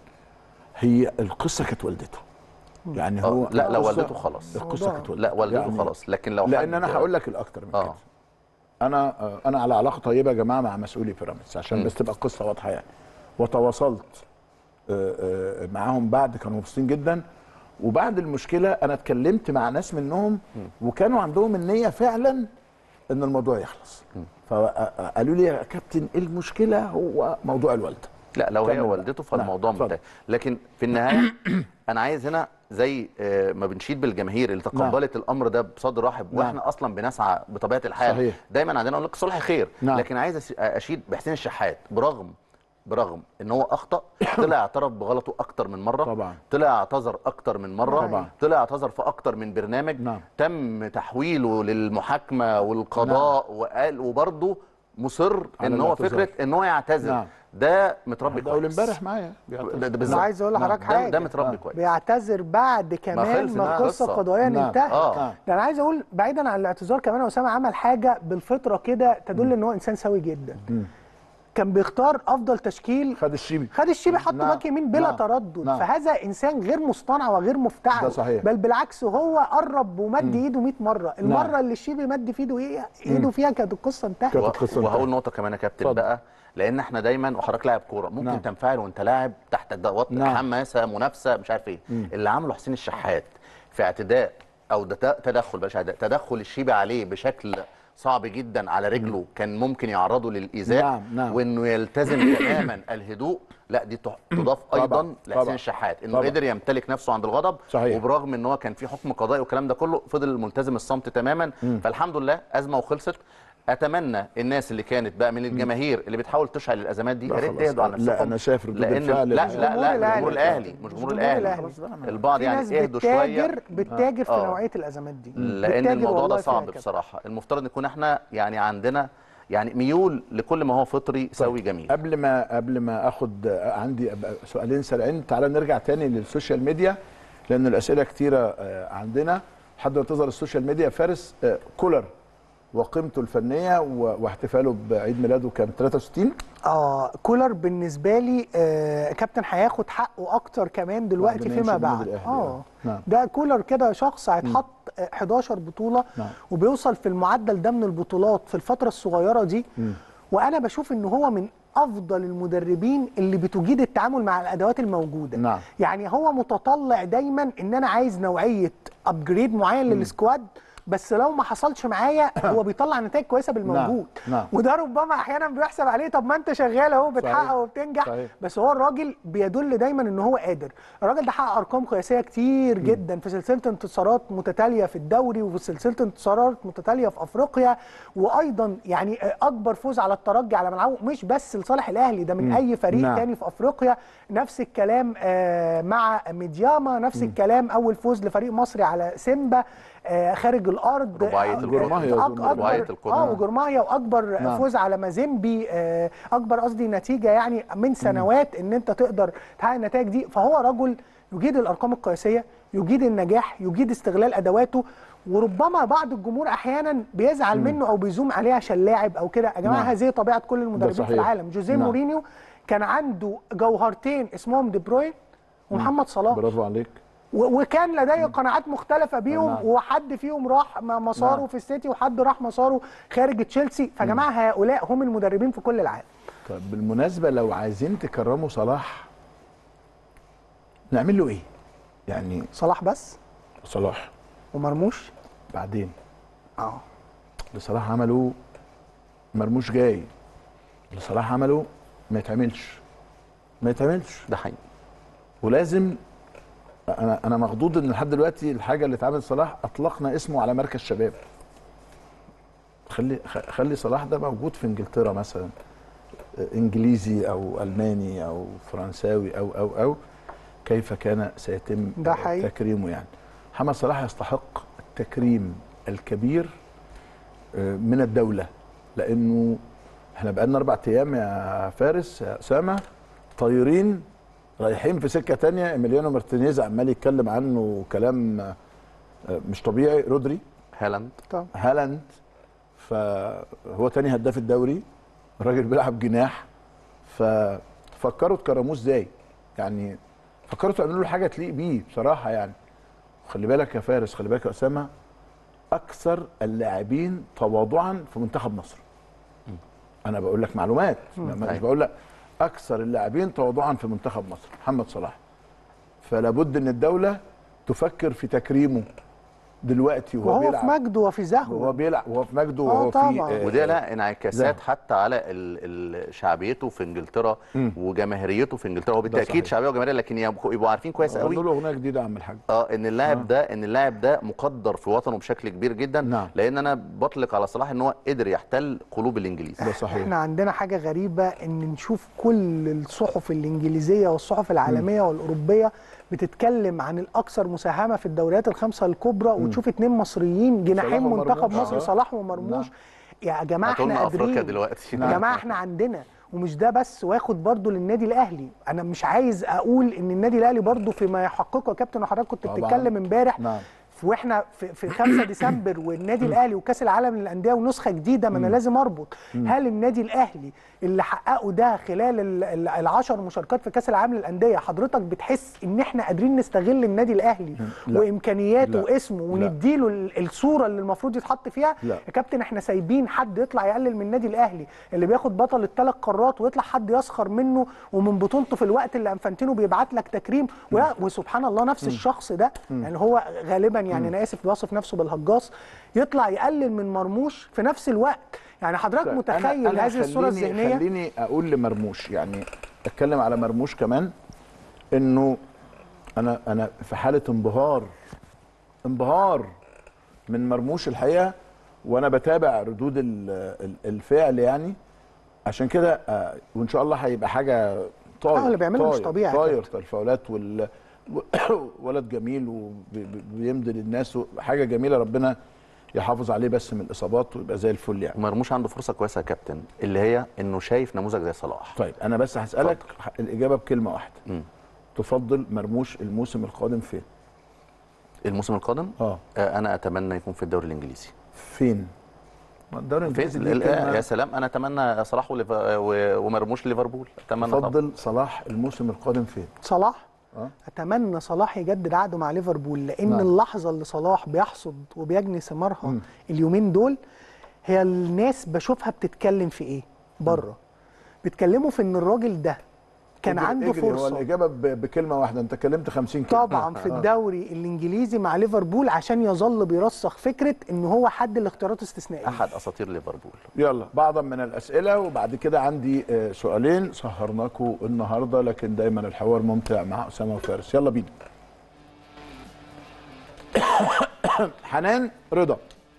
هي القصه كانت والدته يعني هو آه، لا لا القصة- والدته خلاص القصه كانت والدته لا والدته يعني خلاص لكن لو لان حد- انا هقول لك الاكتر من اه كده انا آه، انا على علاقه طيبه يا جماعه مع مسؤولي بيراميدز عشان بس تبقى القصه واضحه يعني وتواصلت آه، آه، معاهم بعد كانوا مبسوطين جدا وبعد المشكله انا اتكلمت مع ناس منهم وكانوا عندهم النيه فعلا ان الموضوع يخلص فقالوا لي يا كابتن المشكله هو موضوع الوالده لا لو هي كمل بقى. والدته فالموضوع نعم، منتهي لكن في النهايه انا عايز هنا زي آه، ما بنشيد بالجماهير اللي تقبلت الامر ده بصدر رحب نعم. واحنا اصلا بنسعى بطبيعه الحال صحيح. دايما عندنا اقول لك صلح خير نعم. لكن عايز أس- اشيد بحسين الشحات برغم برغم ان هو اخطا طلع اعترف بغلطه اكتر من مره طبعا. طلع اعتذر اكتر من مره طبعا. طلع اعتذر في اكتر من برنامج نعم. تم تحويله للمحاكمه والقضاء وقال وبرضه مصر على ان هو الاعتذار. فكره ان هو يعتذر نعم. ده متربي ده اول كويس امبارح معايا بيعتذر. ده, ده انا بالظبط عايز اقول لحضرتك ده, حاجه ده متربي آه. كويس بيعتذر بعد كمان خلص ما إنها القصه قصة. قضائيا نعم. انتهت آه. ده انا عايز اقول بعيدا عن الاعتذار كمان اسامه عمل حاجه بالفطره كده تدل ان هو انسان سوي جدا كان بيختار افضل تشكيل خد الشيبي خد الشيبي حطه نعم. باك يمين بلا نعم. تردد نعم. فهذا انسان غير مصطنع وغير مفتعل ده صحيح. بل بالعكس هو قرب ومد ايده 100 مره المره اللي الشيبي مد في ايده ايه ايده فيها كانت القصه انتهت كانت و- القصة وهقول انتهت. نقطه كمان يا كابتن اتفضل. بقى لان احنا دايما وحضرتك لاعب كوره ممكن نعم. تنفعل وانت لاعب تحت ضغط نعم. حماسه منافسه مش عارف ايه اللي عمله حسين الشحات في اعتداء او ده ت- تدخل بلاش اعتداء تدخل الشيبي عليه بشكل صعب جدا على رجله كان ممكن يعرضه للايذاء نعم، نعم. وانه يلتزم تماما الهدوء لا دي تح- تضاف طبعاً، ايضا طبعاً. لحسين الشحات انه طبعاً. قدر يمتلك نفسه عند الغضب صحيح. وبرغم ان هو كان في حكم قضائي والكلام ده كله فضل ملتزم الصمت تماما فالحمد لله ازمه وخلصت اتمنى الناس اللي كانت بقى من الجماهير اللي بتحاول تشعل الازمات دي لا يا ريت خلاص. تهدوا على لا، نفسكم أنا شايف ردود لان الفعل لا مش لا لا جمهور مش جمهور الأهلي. الاهلي مش مش جمهور جمهور الاهلي الأهلي. خلاص بقى، البعض في يعني ناس اهدوا شويه بتتاجر بتتاجر في آه. نوعيه الازمات دي لان بتتاجر الموضوع والله ده فيها صعب كده. بصراحه المفترض نكون احنا يعني عندنا يعني ميول لكل ما هو فطري سوي جميل قبل ما قبل ما اخد عندي سؤالين سريعين تعالى نرجع تاني للسوشيال ميديا لان الاسئله كتيره آه، عندنا لحد ما تظهر السوشيال ميديا فارس آه، كولر وقيمته الفنيه و- واحتفاله بعيد ميلاده كان 63 اه كولر بالنسبه لي آه كابتن هياخد حقه اكتر كمان دلوقتي بعد ما فيما يمشي من بعد النادي الأهلي، اه آه. نعم. ده كولر كده شخص هيتحط آه، 11 بطوله نعم. وبيوصل في المعدل ده من البطولات في الفتره الصغيره دي وانا بشوف ان هو من افضل المدربين اللي بتجيد التعامل مع الادوات الموجوده نعم. يعني هو متطلع دايما ان انا عايز نوعيه ابجريد معين للسكواد بس لو ما حصلش معايا هو بيطلع نتائج كويسه بالموجود نعم. وده ربما احيانا بيحسب عليه طب ما انت شغال اهو بتحقق صحيح. وبتنجح صحيح. بس هو الراجل بيدل دايما ان هو قادر الراجل ده حقق ارقام قياسيه كتير جدا في سلسله انتصارات متتاليه في الدوري وفي سلسله انتصارات متتاليه في افريقيا وايضا يعني اكبر فوز على الترجي على ملعبه مش بس لصالح الاهلي ده من اي فريق نعم. تاني في افريقيا نفس الكلام آه، مع ميدياما نفس الكلام اول فوز لفريق مصري على سيمبا آه، خارج الارض رباعية آه، الكرة. جرماهيا أك- أظن. رباعية اكبر الكرة. اه وجرماهيا واكبر نعم. فوز على مازيمبي آه، اكبر قصدي نتيجه يعني من سنوات ان انت تقدر تحقق النتائج دي فهو رجل يجيد الارقام القياسيه يجيد النجاح يجيد استغلال ادواته وربما بعض الجمهور احيانا بيزعل منه او بيزوم عليه عشان لاعب او كده يا جماعه نعم. هذه طبيعه كل المدربين في صحيح. العالم جوزيه نعم. مورينيو كان عنده جوهرتين اسمهم دي بروين ومحمد صلاح برافو عليك و- وكان لديه قناعات مختلفه بيهم نعم. وحد فيهم راح م- مساره نعم. في السيتي وحد راح مساره خارج تشيلسي فجماعه هؤلاء هم المدربين في كل العالم طيب بالمناسبه لو عايزين تكرموا صلاح نعمل له ايه؟ يعني صلاح بس صلاح ومرموش بعدين اه اللي صلاح عمله مرموش جاي اللي صلاح عمله ما يتعملش ما يتعملش ده حقيقي ولازم انا انا مخضوض ان لحد دلوقتي الحاجه اللي اتعملت صلاح اطلقنا اسمه على مركز شباب خلي خ- خلي صلاح ده موجود في انجلترا مثلا انجليزي او الماني او فرنساوي او او او كيف كان سيتم ده حقيقي. تكريمه يعني محمد صلاح يستحق التكريم الكبير آه، من الدوله لانه احنا بقالنا اربع ايام يا فارس يا اسامه طايرين رايحين في سكه تانية ايميليانو مارتينيز عمال يتكلم عنه كلام آه، مش طبيعي رودري هالاند طب هالاند فهو تاني هداف الدوري الراجل بيلعب جناح ففكروا تكرموه ازاي يعني فكروا تعملوا له حاجه تليق بيه بصراحه يعني خلي بالك يا فارس خلي بالك يا اسامه اكثر اللاعبين تواضعا في منتخب مصر انا بقول لك معلومات ما- مش أيوة. بقول لك اكثر اللاعبين تواضعا في منتخب مصر محمد صلاح فلا بد ان الدوله تفكر في تكريمه دلوقتي وهو, وهو في بيلعب مجده وفي وهو زهوه بيلعب وهو في مجده آه وهو في طبعاً. آه، وده لها انعكاسات ده. حتى على ال- ال- شعبيته في انجلترا وجماهيريته في انجلترا هو بالتاكيد صحيح. شعبيه وجماهيريه لكن يبقوا يبقوا عارفين كويس غنوا قوي له اغنيه جديده يا عم الحاج اه ان اللاعب ده ان اللاعب ده مقدر في وطنه بشكل كبير جدا نعم. لان انا بطلق على صلاح ان هو قدر يحتل قلوب الانجليز ده صحيح احنا عندنا حاجه غريبه ان نشوف كل الصحف الانجليزيه والصحف العالميه والاوروبيه بتتكلم عن الاكثر مساهمه في الدوريات الخمسه الكبرى وتشوف اتنين مصريين جناحين صلاح منتخب ومرموش. مصر آه. صلاح ومرموش يا جماعه هاتوا احنا لنا افريقيا قادرين دلوقتي يا جماعه احنا عندنا ومش ده بس واخد برضو للنادي الاهلي انا مش عايز اقول ان النادي الاهلي برضو فيما يحققه يا كابتن وحضرتك كنت طبعاً. بتتكلم امبارح نعم واحنا في, في 5 ديسمبر والنادي الاهلي وكاس العالم للانديه ونسخه جديده ما انا لازم اربط هل النادي الاهلي اللي حققه ده خلال ال- ال- العشر مشاركات في كاس العالم للانديه حضرتك بتحس ان احنا قادرين نستغل النادي الاهلي لا. وامكانياته لا. واسمه لا. ونديله ال- الصوره اللي المفروض يتحط فيها لا. يا كابتن احنا سايبين حد يطلع يقلل من النادي الاهلي اللي بياخد بطل الثلاث قارات ويطلع حد يسخر منه ومن بطولته في الوقت اللي انفانتينو بيبعت لك تكريم ويا- وسبحان الله نفس الشخص ده يعني هو غالبا يعني انا اسف بيوصف نفسه بالهجاص يطلع يقلل من مرموش في نفس الوقت يعني حضرتك طيب، متخيل أنا- أنا هذه الصوره خليني- الذهنيه خليني اقول لمرموش يعني اتكلم على مرموش كمان انه انا انا في حاله انبهار انبهار من مرموش الحقيقه وانا بتابع ردود ال- ال- الفعل يعني عشان كده آه، وان شاء الله هيبقى حاجه طاير آه، اللي بيعمله مش طاير- طبيعي يا طاير الفاولات وال ولد جميل وبيمضي للناس حاجه جميله ربنا يحافظ عليه بس من الاصابات ويبقى زي الفل يعني مرموش عنده فرصه كويسه يا كابتن اللي هي انه شايف نموذج زي صلاح طيب انا بس هسالك الاجابه بكلمه واحده مم. تفضل مرموش الموسم القادم فين الموسم القادم اه آه، انا اتمنى يكون في الدوري الانجليزي فين ما الدوري فين الانجليزي دي ال- كلمة يا سلام انا اتمنى صلاح وليف- و- ومرموش ليفربول اتمنى طبعا تفضل صلاح الموسم القادم فين صلاح اه اتمنى صلاح يجدد عقده مع ليفربول لان نعم. اللحظه اللي صلاح بيحصد وبيجني ثمارها مم. اليومين دول هي الناس بشوفها بتتكلم في ايه بره بتكلموا في ان الراجل ده كان اجري- عنده اجري، هو فرصه الاجابه ب- بكلمه واحده انت كلمت 50 كلمه طبعا في الدوري الانجليزي مع ليفربول عشان يظل بيرسخ فكره ان هو حد الاختيارات استثنائيه احد اساطير ليفربول يلا بعضا من الاسئله وبعد كده عندي آه، سؤالين سهرناكم النهارده لكن دايما الحوار ممتع مع اسامه وفارس يلا بينا حنان رضا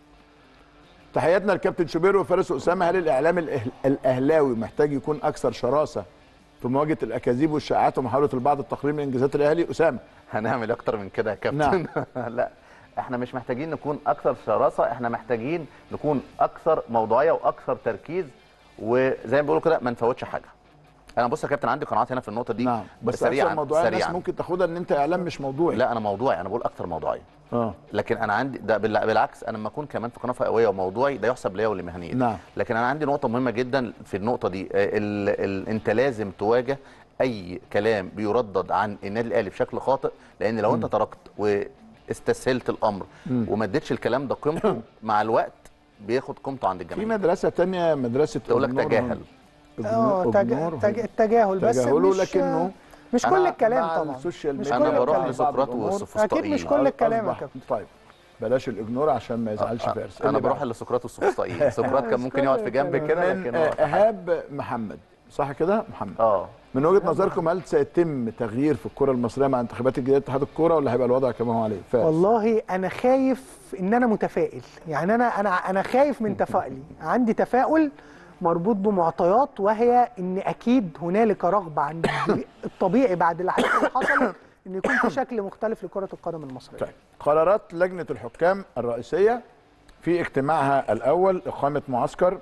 تحياتنا للكابتن شوبير وفارس واسامه هل الاعلام الأهل- الاهلاوي محتاج يكون اكثر شراسه في مواجهه الاكاذيب والشائعات ومحاوله البعض التقليل من انجازات الاهلي اسامه هنعمل اكتر من كده يا كابتن نعم. لا احنا مش محتاجين نكون اكثر شراسه احنا محتاجين نكون اكثر موضوعيه واكثر تركيز وزي ما بيقولوا كده ما نفوتش حاجه انا بص يا كابتن عندي قناعات هنا في النقطه دي نعم بس سريعا اكثر موضوعيه الناس سريعا ممكن تاخدها ان انت اعلام مش موضوعي لا انا موضوعي انا بقول اكثر موضوعيه اه لكن انا عندي ده بال- بالعكس انا لما اكون كمان في قناه فئويه وموضوعي ده يحسب ليا ولمهنيتي نعم. لكن انا عندي نقطه مهمه جدا في النقطه دي آه، ال ال انت لازم تواجه اي كلام بيردد عن النادي الاهلي بشكل خاطئ لان لو انت تركت واستسهلت الامر وما اديتش الكلام ده قيمته مع الوقت بياخد قيمته عند في الجماهير مدرسه تانية مدرسه تقول لك إجنور تجاهل. هون. اه إجنور- تج- إجنور تج- هون. التجاهل بس تجاهله مش لكنه مش أنا كل الكلام مع طبعا السوشيال مش ميديا كل انا بروح الكلام. لسقراط بعض الأمور. والسوفسطائيين اكيد مش كل الكلام يا أصبح- كابتن طيب بلاش الاجنور عشان ما يزعلش فارس انا اللي بروح بعد. لسقراط والسوفسطائيين سقراط كان ممكن يقعد في جنب كده من لكن آه، هو ايهاب محمد صح كده محمد اه من وجهه نظركم هل سيتم تغيير في الكره المصريه مع انتخابات الجديده اتحاد الكوره ولا هيبقى الوضع كما هو عليه فارس والله انا خايف ان انا متفائل يعني انا انا انا خايف من تفاؤلي عندي تفاؤل مربوط بمعطيات وهي ان اكيد هنالك رغبه عند الطبيعي بعد الاحداث اللي حصلت ان يكون في شكل مختلف لكره القدم المصريه طيب قرارات لجنه الحكام الرئيسيه في اجتماعها الاول اقامه معسكر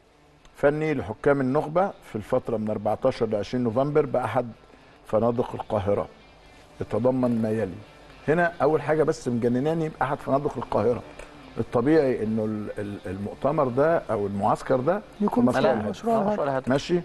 فني لحكام النخبه في الفتره من 14 ل 20 نوفمبر باحد فنادق القاهره يتضمن ما يلي هنا اول حاجه بس مجنناني باحد فنادق القاهره الطبيعي انه ال- ال- المؤتمر ده او المعسكر ده يكون في في مشروع لا، الهدف. مشروع لا، الهدف. مشروع الهدف. ماشي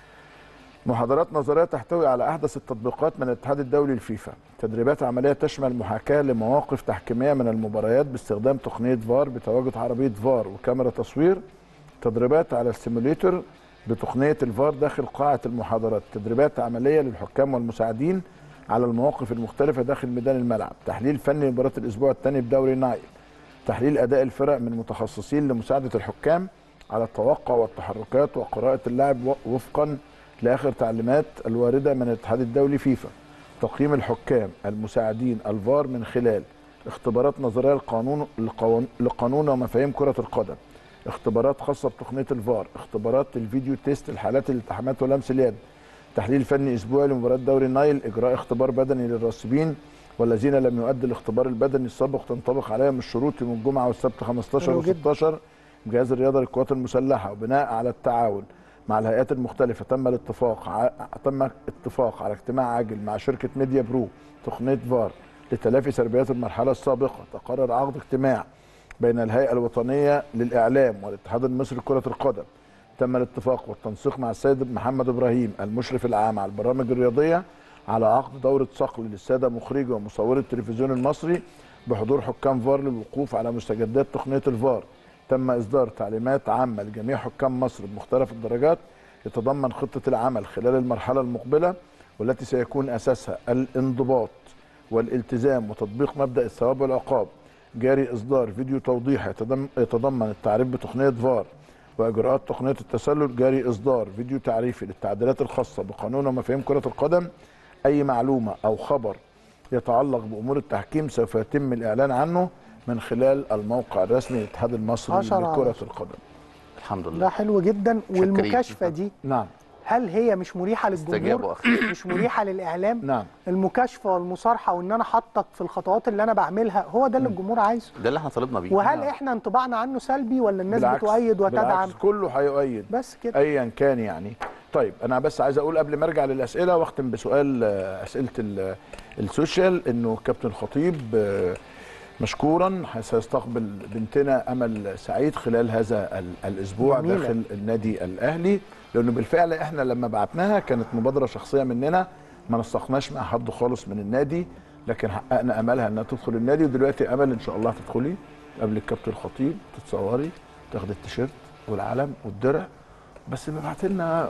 محاضرات نظريه تحتوي على احدث التطبيقات من الاتحاد الدولي الفيفا تدريبات عمليه تشمل محاكاه لمواقف تحكيميه من المباريات باستخدام تقنيه فار بتواجد عربيه فار وكاميرا تصوير تدريبات على السيموليتر بتقنيه الفار داخل قاعه المحاضرات تدريبات عمليه للحكام والمساعدين على المواقف المختلفه داخل ميدان الملعب تحليل فني لمباراه الاسبوع الثاني بدوري نايل تحليل اداء الفرق من متخصصين لمساعده الحكام على التوقع والتحركات وقراءه اللاعب و- وفقا لاخر تعليمات الوارده من الاتحاد الدولي فيفا تقييم الحكام المساعدين الفار من خلال اختبارات نظريه لقانون لقوان- لقانون ومفاهيم كره القدم اختبارات خاصه بتقنيه الفار اختبارات الفيديو تيست لحالات الالتحامات ولمس اليد تحليل فني اسبوعي لمباراه دوري النايل اجراء اختبار بدني للراسبين والذين لم يؤدوا الاختبار البدني السابق تنطبق عليهم الشروط يوم الجمعه والسبت 15 حلو جدا. و16 بجهاز الرياضه للقوات المسلحه وبناء على التعاون مع الهيئات المختلفه تم الاتفاق ع... تم اتفاق على اجتماع عاجل مع شركه ميديا برو تقنيه فار لتلافي سلبيات المرحله السابقه تقرر عقد اجتماع بين الهيئه الوطنيه للاعلام والاتحاد المصري لكره القدم تم الاتفاق والتنسيق مع السيد محمد ابراهيم المشرف العام على البرامج الرياضيه على عقد دوره صقل للساده مخرجي ومصوري التلفزيون المصري بحضور حكام فار للوقوف على مستجدات تقنيه الفار تم اصدار تعليمات عامه لجميع حكام مصر بمختلف الدرجات يتضمن خطه العمل خلال المرحله المقبله والتي سيكون اساسها الانضباط والالتزام وتطبيق مبدا الثواب والعقاب جاري اصدار فيديو توضيح يتضم- يتضمن التعريف بتقنيه فار واجراءات تقنيه التسلل جاري اصدار فيديو تعريفي للتعديلات الخاصه بقانون ومفاهيم كره القدم اي معلومه او خبر يتعلق بامور التحكيم سوف يتم الاعلان عنه من خلال الموقع الرسمي للاتحاد المصري عشرة على لكره عشرة. القدم الحمد ده لله حلو جدا والمكاشفه دي نعم هل هي مش مريحه استجابوا للجمهور أخي. مش مريحه للاعلام نعم المكاشفه والمصارحه وان انا حاطك في الخطوات اللي انا بعملها هو ده اللي الجمهور عايزه ده اللي احنا طالبنا بيه وهل نعم. احنا انطباعنا عنه سلبي ولا الناس بالعكس بتؤيد وتدعم بالعكس كله هيؤيد بس كده ايا كان يعني طيب انا بس عايز اقول قبل ما ارجع للاسئله واختم بسؤال آه، اسئله ال- السوشيال انه كابتن الخطيب آه، مشكورا سيستقبل بنتنا امل سعيد خلال هذا ال- الاسبوع جميلة. داخل النادي الاهلي لانه بالفعل احنا لما بعتناها كانت مبادره شخصيه مننا ما نسقناش مع حد خالص من النادي لكن حققنا املها انها تدخل النادي ودلوقتي امل ان شاء الله تدخلي قبل الكابتن الخطيب تتصوري تاخدي التيشيرت والعلم والدرع بس بيبعت لنا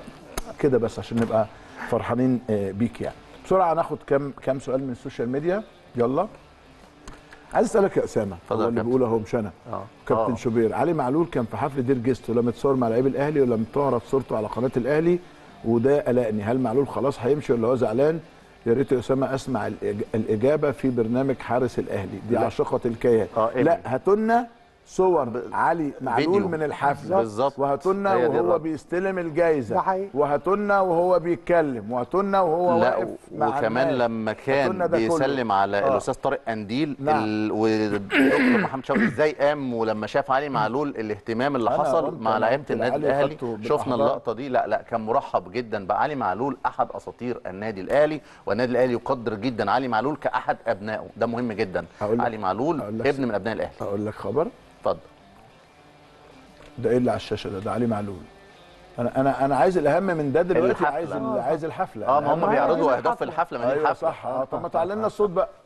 كده بس عشان نبقى فرحانين آه، بيك يعني بسرعه ناخد كام كام سؤال من السوشيال ميديا يلا عايز اسالك يا اسامه اتفضل هو يا اللي كابتن. بيقول اهو مش انا اه كابتن آه. شوبير علي معلول كان في حفل دير جيست ولم يتصور مع لعيب الاهلي ولم تعرض صورته على قناه الاهلي وده قلقني هل معلول خلاص هيمشي ولا هو زعلان يا ريت يا اسامه اسمع الإج- الاجابه في برنامج حارس الاهلي دي لا. عاشقه الكيان آه، إيه لا دي؟ هاتوا لنا صور علي معلول فيديو. من الحفل بالظبط. وهاتوا لنا هي دي وهو الرد. بيستلم الجايزه ده حقيقي. وهاتوا لنا وهو بيتكلم وهاتوا لنا وهو لا واقف مع وكمان الناس. لما هاتوا كان لنا ده كله. بيسلم على آه. الاستاذ طارق قنديل نعم. ال... ودكتور محمد شوقي ازاي قام ولما شاف علي معلول الاهتمام اللي أنا حصل قلت مع أنا لعيبه قلت النادي لعلي الاهلي خدته شفنا بالأحضان. اللقطه دي لا لا كان مرحب جدا بعلي معلول احد اساطير النادي الاهلي والنادي الاهلي يقدر جدا علي معلول كاحد ابنائه ده مهم جدا هقول لك- علي معلول هقول لك ابن من ابناء الاهلي اقول لك خبر اتفضل ده ايه اللي على الشاشه ده ده علي معلول انا انا انا عايز الاهم من ده دلوقتي الحفلة. عايز ال- عايز الحفله اه ما هم الأهم- بيعرضوا هي اهداف الحفلة. في الحفله ما دي ايوه الحفله صح اه طب ما تعلن لنا الصوت بقى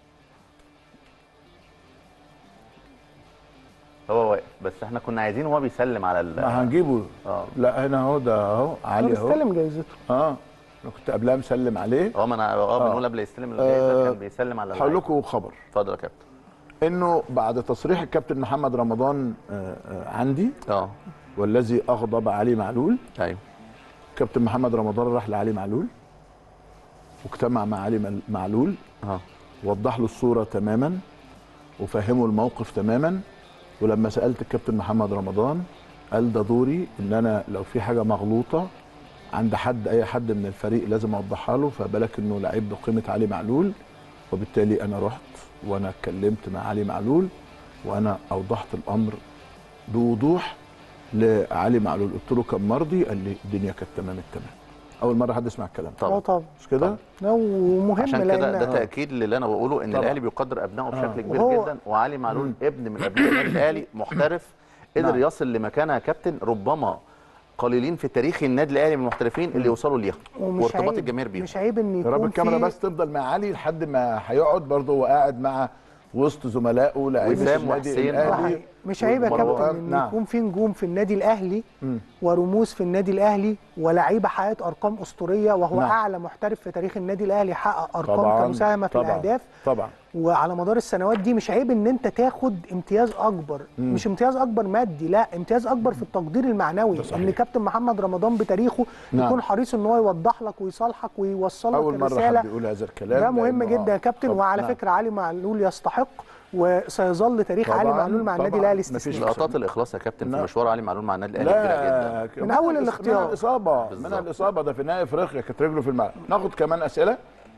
هو واقف بس احنا كنا عايزين وهو بيسلم على ال... ما هنجيبه اه لا هنا اهو ده اهو علي اهو بيستلم جايزته اه انا كنت قبلها مسلم عليه اه ما انا اه بنقول قبل يستلم الجائزه كان بيسلم على هقول اللعيبة. لكم خبر اتفضل يا كابتن انه بعد تصريح الكابتن محمد رمضان آه، آه، عندي اه والذي اغضب علي معلول ايوه كابتن محمد رمضان راح لعلي معلول واجتمع مع علي مل- معلول اه وضح له الصورة تماما وفهمه الموقف تماما ولما سألت الكابتن محمد رمضان قال ده دوري ان انا لو في حاجة مغلوطة عند حد اي حد من الفريق لازم اوضحها له فبالك انه لعيب بقيمة علي معلول وبالتالي انا رحت وانا اتكلمت مع علي معلول وانا اوضحت الامر بوضوح لعلي معلول قلت له كان مرضي قال لي الدنيا كانت تمام التمام اول مره حد يسمع الكلام اه طبعا طبعا مش كده لا، ومهم عشان كده لان ده تاكيد للي انا بقوله ان طبعا. الاهلي بيقدر ابنائه بشكل كبير وهو- جدا وعلي معلول ابن من ابناء النادي الاهلي محترف قدر نعم. يصل لمكانه يا كابتن ربما قليلين في تاريخ النادي الاهلي من المحترفين اللي يوصلوا ليها ومش وارتباط عيب- الجماهير بيهم مش عيب ان يا رب يكون الكاميرا في بس تفضل مع علي لحد ما هيقعد برضه هو قاعد مع وسط زملائه لعيبه وسام النادي وحسين. ده الاهلي حقيقي. مش عيب يا والمروان. كابتن ان نعم. يكون في نجوم في النادي الاهلي مم. ورموز في النادي الاهلي ولاعيبه حققت ارقام اسطوريه وهو نعم. اعلى محترف في تاريخ النادي الاهلي حقق ارقام طبعا كمساهمه في طبعا الاهداف طبعا وعلى مدار السنوات دي مش عيب ان انت تاخد امتياز اكبر مم. مش امتياز اكبر مادي لا امتياز اكبر في التقدير المعنوي ده صحيح. ان كابتن محمد رمضان بتاريخه نعم. يكون حريص ان هو يوضح لك ويصالحك ويوصل اول لك مره الرساله حد يقول هذا الكلام ده مهم لأنه- جدا يا كابتن طب- وعلى نعم. فكره علي معلول يستحق وسيظل تاريخ علي طبعاً، معلول مع النادي طبعاً. الاهلي مفيش استثناء لقطات الاخلاص يا كابتن في لا. مشوار علي معلول مع النادي الاهلي كبيره جدا لا من أول الإص- الاختيار. من الاصابه من بالظبط. الاصابه ده في نهائي افريقيا كانت رجله في الملعب ناخد كمان اسئله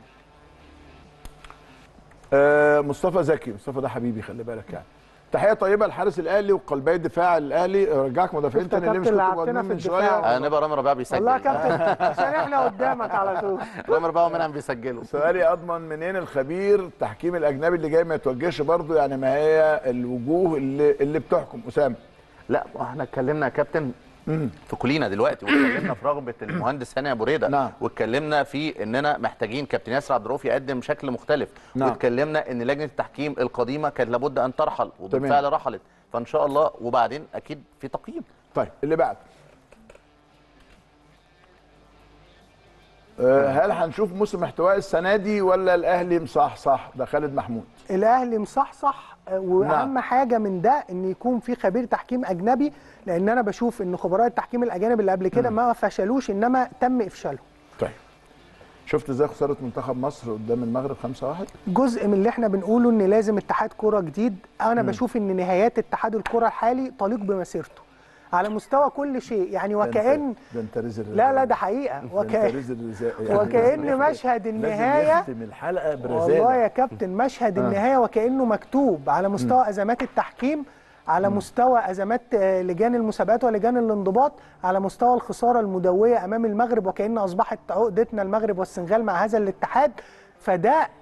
آه مصطفى زكي مصطفى ده حبيبي خلي بالك يعني تحيه طيبه لحارس الاهلي وقلبي دفاع الاهلي رجعك مدافعين شفت يا تاني ليه مش كابتن كنتوا لعبتنا مهاجمين في من الدفاع. شويه آه نبقى رامي ربيعه بيسجل والله يا كابتن عشان احنا قدامك على طول رامي ربيعه ومنعم بيسجلوا سؤالي اضمن منين الخبير التحكيم الاجنبي اللي جاي ما يتوجهش برضه يعني ما هي الوجوه اللي اللي بتحكم اسامه لا ما احنا اتكلمنا يا كابتن في كلينا دلوقتي واتكلمنا في رغبه المهندس هاني ابو ريده نعم. واتكلمنا في اننا محتاجين كابتن ياسر عبد الرؤوف يقدم شكل مختلف نعم. واتكلمنا ان لجنه التحكيم القديمه كانت لابد ان ترحل وبالفعل رحلت فان شاء الله وبعدين اكيد في تقييم طيب اللي بعد آه، هل هنشوف موسم احتواء السنه دي ولا الاهلي مصحصح ده خالد محمود الاهلي مصحصح آه، واهم نعم. حاجه من ده ان يكون في خبير تحكيم اجنبي لان انا بشوف ان خبراء التحكيم الاجانب اللي قبل كده ما فشلوش انما تم افشالهم طيب شفت ازاي خساره منتخب مصر قدام المغرب 5-1 جزء من اللي احنا بنقوله ان لازم اتحاد كره جديد انا بشوف ان نهايات اتحاد الكره الحالي تليق بمسيرته على مستوى كل شيء يعني وكأن ده انت رزق لا لا ده حقيقه وكأن وكأن مشهد النهايه لازم الحلقه والله برزاله يا كابتن مشهد النهايه وكانه مكتوب على مستوى ازمات التحكيم على مستوى ازمات آه، لجان المسابقات ولجان الانضباط على مستوى الخساره المدويه امام المغرب وكان اصبحت عقدتنا المغرب والسنغال مع هذا الاتحاد فده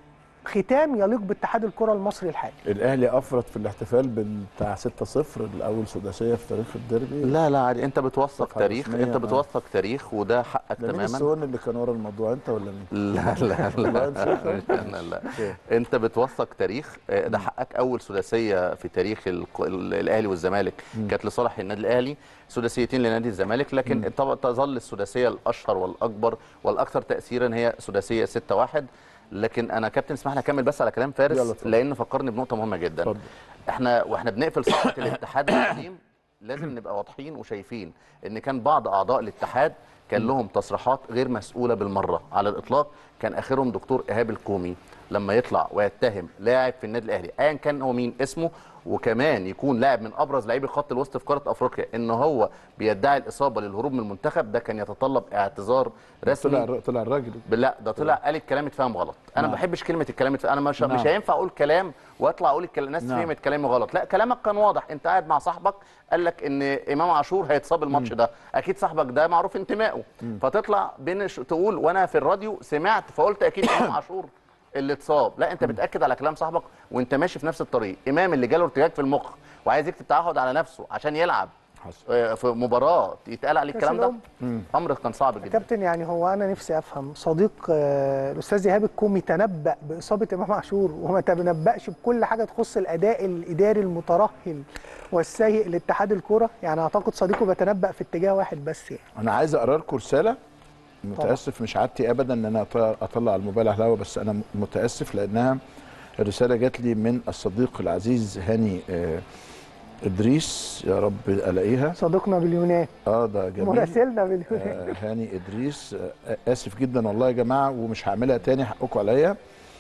ختام يليق باتحاد الكره المصري الحالي الاهلي افرط في الاحتفال بتاع 6-0 الاول سداسيه في تاريخ الديربي لا لا عادي انت بتوثق صفحة تاريخ رسمية، انت آه. بتوثق تاريخ وده حقك ده مين تماما السون اللي كان ورا الموضوع انت ولا مين؟ لا لا والله لا نسيت. لا, لا. انت بتوثق تاريخ آه، ده حقك اول سداسيه في تاريخ الق- ال- الاهلي والزمالك كانت لصالح النادي الاهلي سداسيتين لنادي الزمالك لكن طبعا تظل السداسيه الاشهر والاكبر والاكثر تاثيرا هي سداسيه 6 1 لكن انا كابتن اسمح لي اكمل بس على كلام يلا فارس اتفضل. لان فكرني بنقطه مهمه جدا اتفضل. احنا واحنا بنقفل صفحه الاتحاد القديم لازم نبقى واضحين وشايفين ان كان بعض اعضاء الاتحاد كان لهم تصريحات غير مسؤوله بالمره على الاطلاق كان اخرهم دكتور ايهاب الكومي لما يطلع ويتهم لاعب في النادي الاهلي ايا كان هو مين اسمه وكمان يكون لاعب من ابرز لاعبي خط الوسط في قاره افريقيا ان هو بيدعي الاصابه للهروب من المنتخب ده كان يتطلب اعتذار رسمي طلع طلع الراجل لا ده طلع قال الكلام اتفهم غلط انا ما نعم. بحبش كلمه الكلام اتفهم. انا مش نعم. مش هينفع اقول كلام واطلع اقول الكلام الناس نعم. فهمت كلامي غلط لا كلامك كان واضح انت قاعد مع صاحبك قال لك ان امام عاشور هيتصاب الماتش ده اكيد صاحبك ده معروف انتمائه فتطلع بين ش- تقول وانا في الراديو سمعت فقلت اكيد امام عاشور اللي اتصاب لا انت بتاكد على كلام صاحبك وانت ماشي في نفس الطريق امام اللي جاله ارتجاج في المخ وعايز يكتب تعهد على نفسه عشان يلعب حصل. آه، في مباراه يتقال عليه كأس الكلام ده الأمم. امر كان صعب جدا كابتن يعني هو انا نفسي افهم صديق آه، الاستاذ ايهاب الكومي تنبأ باصابه امام عاشور وما تنبأش بكل حاجه تخص الاداء الاداري المترهل والسيء لاتحاد الكره يعني اعتقد صديقه بيتنبأ في اتجاه واحد بس يعني انا عايز اقرا لكم رساله متاسف مش عادتي ابدا ان انا أط- اطلع الموبايل على الهوا بس انا متاسف لانها الرساله جات لي من الصديق العزيز هاني آه، ادريس يا رب الاقيها صديقنا باليونان اه ده جميل مراسلنا باليونان آه، هاني ادريس آه، اسف جدا والله يا جماعه ومش هعملها تاني حقكم عليا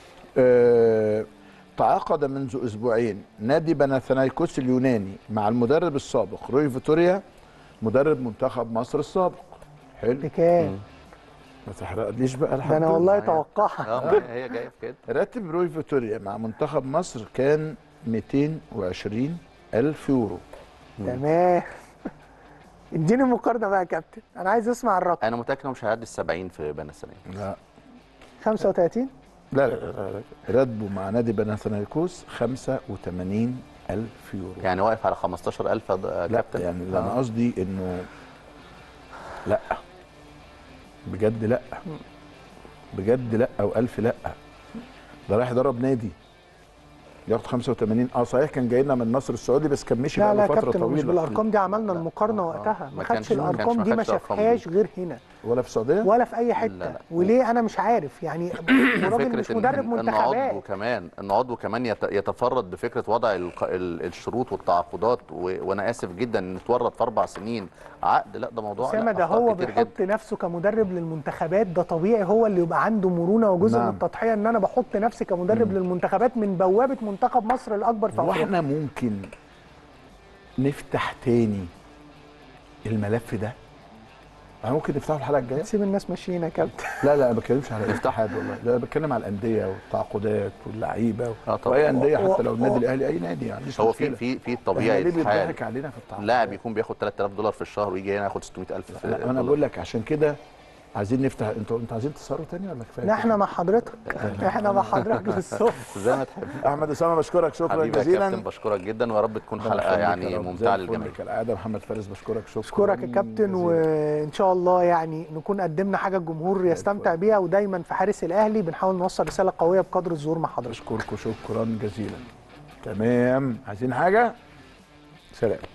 آه، تعاقد منذ اسبوعين نادي بناثنايكوس اليوناني مع المدرب السابق روي فيتوريا مدرب منتخب مصر السابق حلو بكام ما تحرقليش بقى ده لحد انا والله توقعها اه ما هي جايه في كده راتب روي فيتوريا مع منتخب مصر كان 220 الف يورو تمام اديني مقارنه بقى يا كابتن انا عايز اسمع الرقم انا متاكد انه مش هيعدي ال 70 في بني السنه لا 35 لا لا, لا, لا. راتبه مع نادي بناثنايكوس 85 الف يورو يعني واقف على 15000 يا لا كابتن يعني اللي انا آه. قصدي انه لا بجد لا بجد لا او الف لا ده رايح يدرب نادي ياخد 85 اه صحيح كان جاي لنا من النصر السعودي بس كان مشي لا بقى لا له يا فتره كابتن مش طويله بالارقام دي عملنا لا. المقارنه آه. وقتها ما ما كانش- خدش ما كانش- الارقام ما دي ما خدش الأرقام شافهاش دي. غير هنا ولا في السعوديه ولا في اي حته لا، لا. وليه انا مش عارف يعني وراجل مش فكره مدرب ان إن منتخبات عضو كمان ان عضو كمان يت- يتفرد بفكره وضع الق- ال- الشروط والتعاقدات و- وانا اسف جدا ان اتورط في اربع سنين عقد لا ده موضوع اسامه لا، ده أخطاء هو كتير بيحط نفسه كمدرب للمنتخبات ده طبيعي هو اللي يبقى عنده مرونه وجزء نعم. من التضحيه ان انا بحط نفسي كمدرب للمنتخبات من بوابه منتخب مصر الاكبر في هو افريقيا احنا ممكن نفتح تاني الملف ده أنا ممكن نفتحه الحلقه الجايه سيب الناس ماشيين يا كابتن لا لا ما بتكلمش على الاتحاد والله لا بتكلم على الانديه والتعاقدات واللعيبه آه طبعا. واي انديه و- حتى لو و- النادي الاهلي اي نادي يعني مش هو في مشكلة. في في إحنا طبيعي ليه حال بيضحك علينا في التعاقدات لاعب يكون بياخد 3000 دولار في الشهر ويجي هنا ياخد 600000 في لا انا دولار. بقول لك عشان كده عايزين نفتح انتوا انتوا عايزين تسهروا تاني ولا كفايه لا احنا مع حضرتك احنا مع حضرتك للصبح زي ما تحب احمد اسامه بشكرك شكرا حبيبي يا جزيلا كابتن بشكرك جدا ويا رب تكون ربنا حلقه يخليك يا يعني رب. ممتعه زي الفل للجميع كالعاده محمد فارس بشكرك شكرا اشكرك يا كابتن جزيلا. وان شاء الله يعني نكون قدمنا حاجه الجمهور يستمتع بيها ودايما في حارس الاهلي بنحاول نوصل رساله قويه بقدر الظهور مع حضرتك بشكركم شكرا جزيلا تمام عايزين حاجه سلام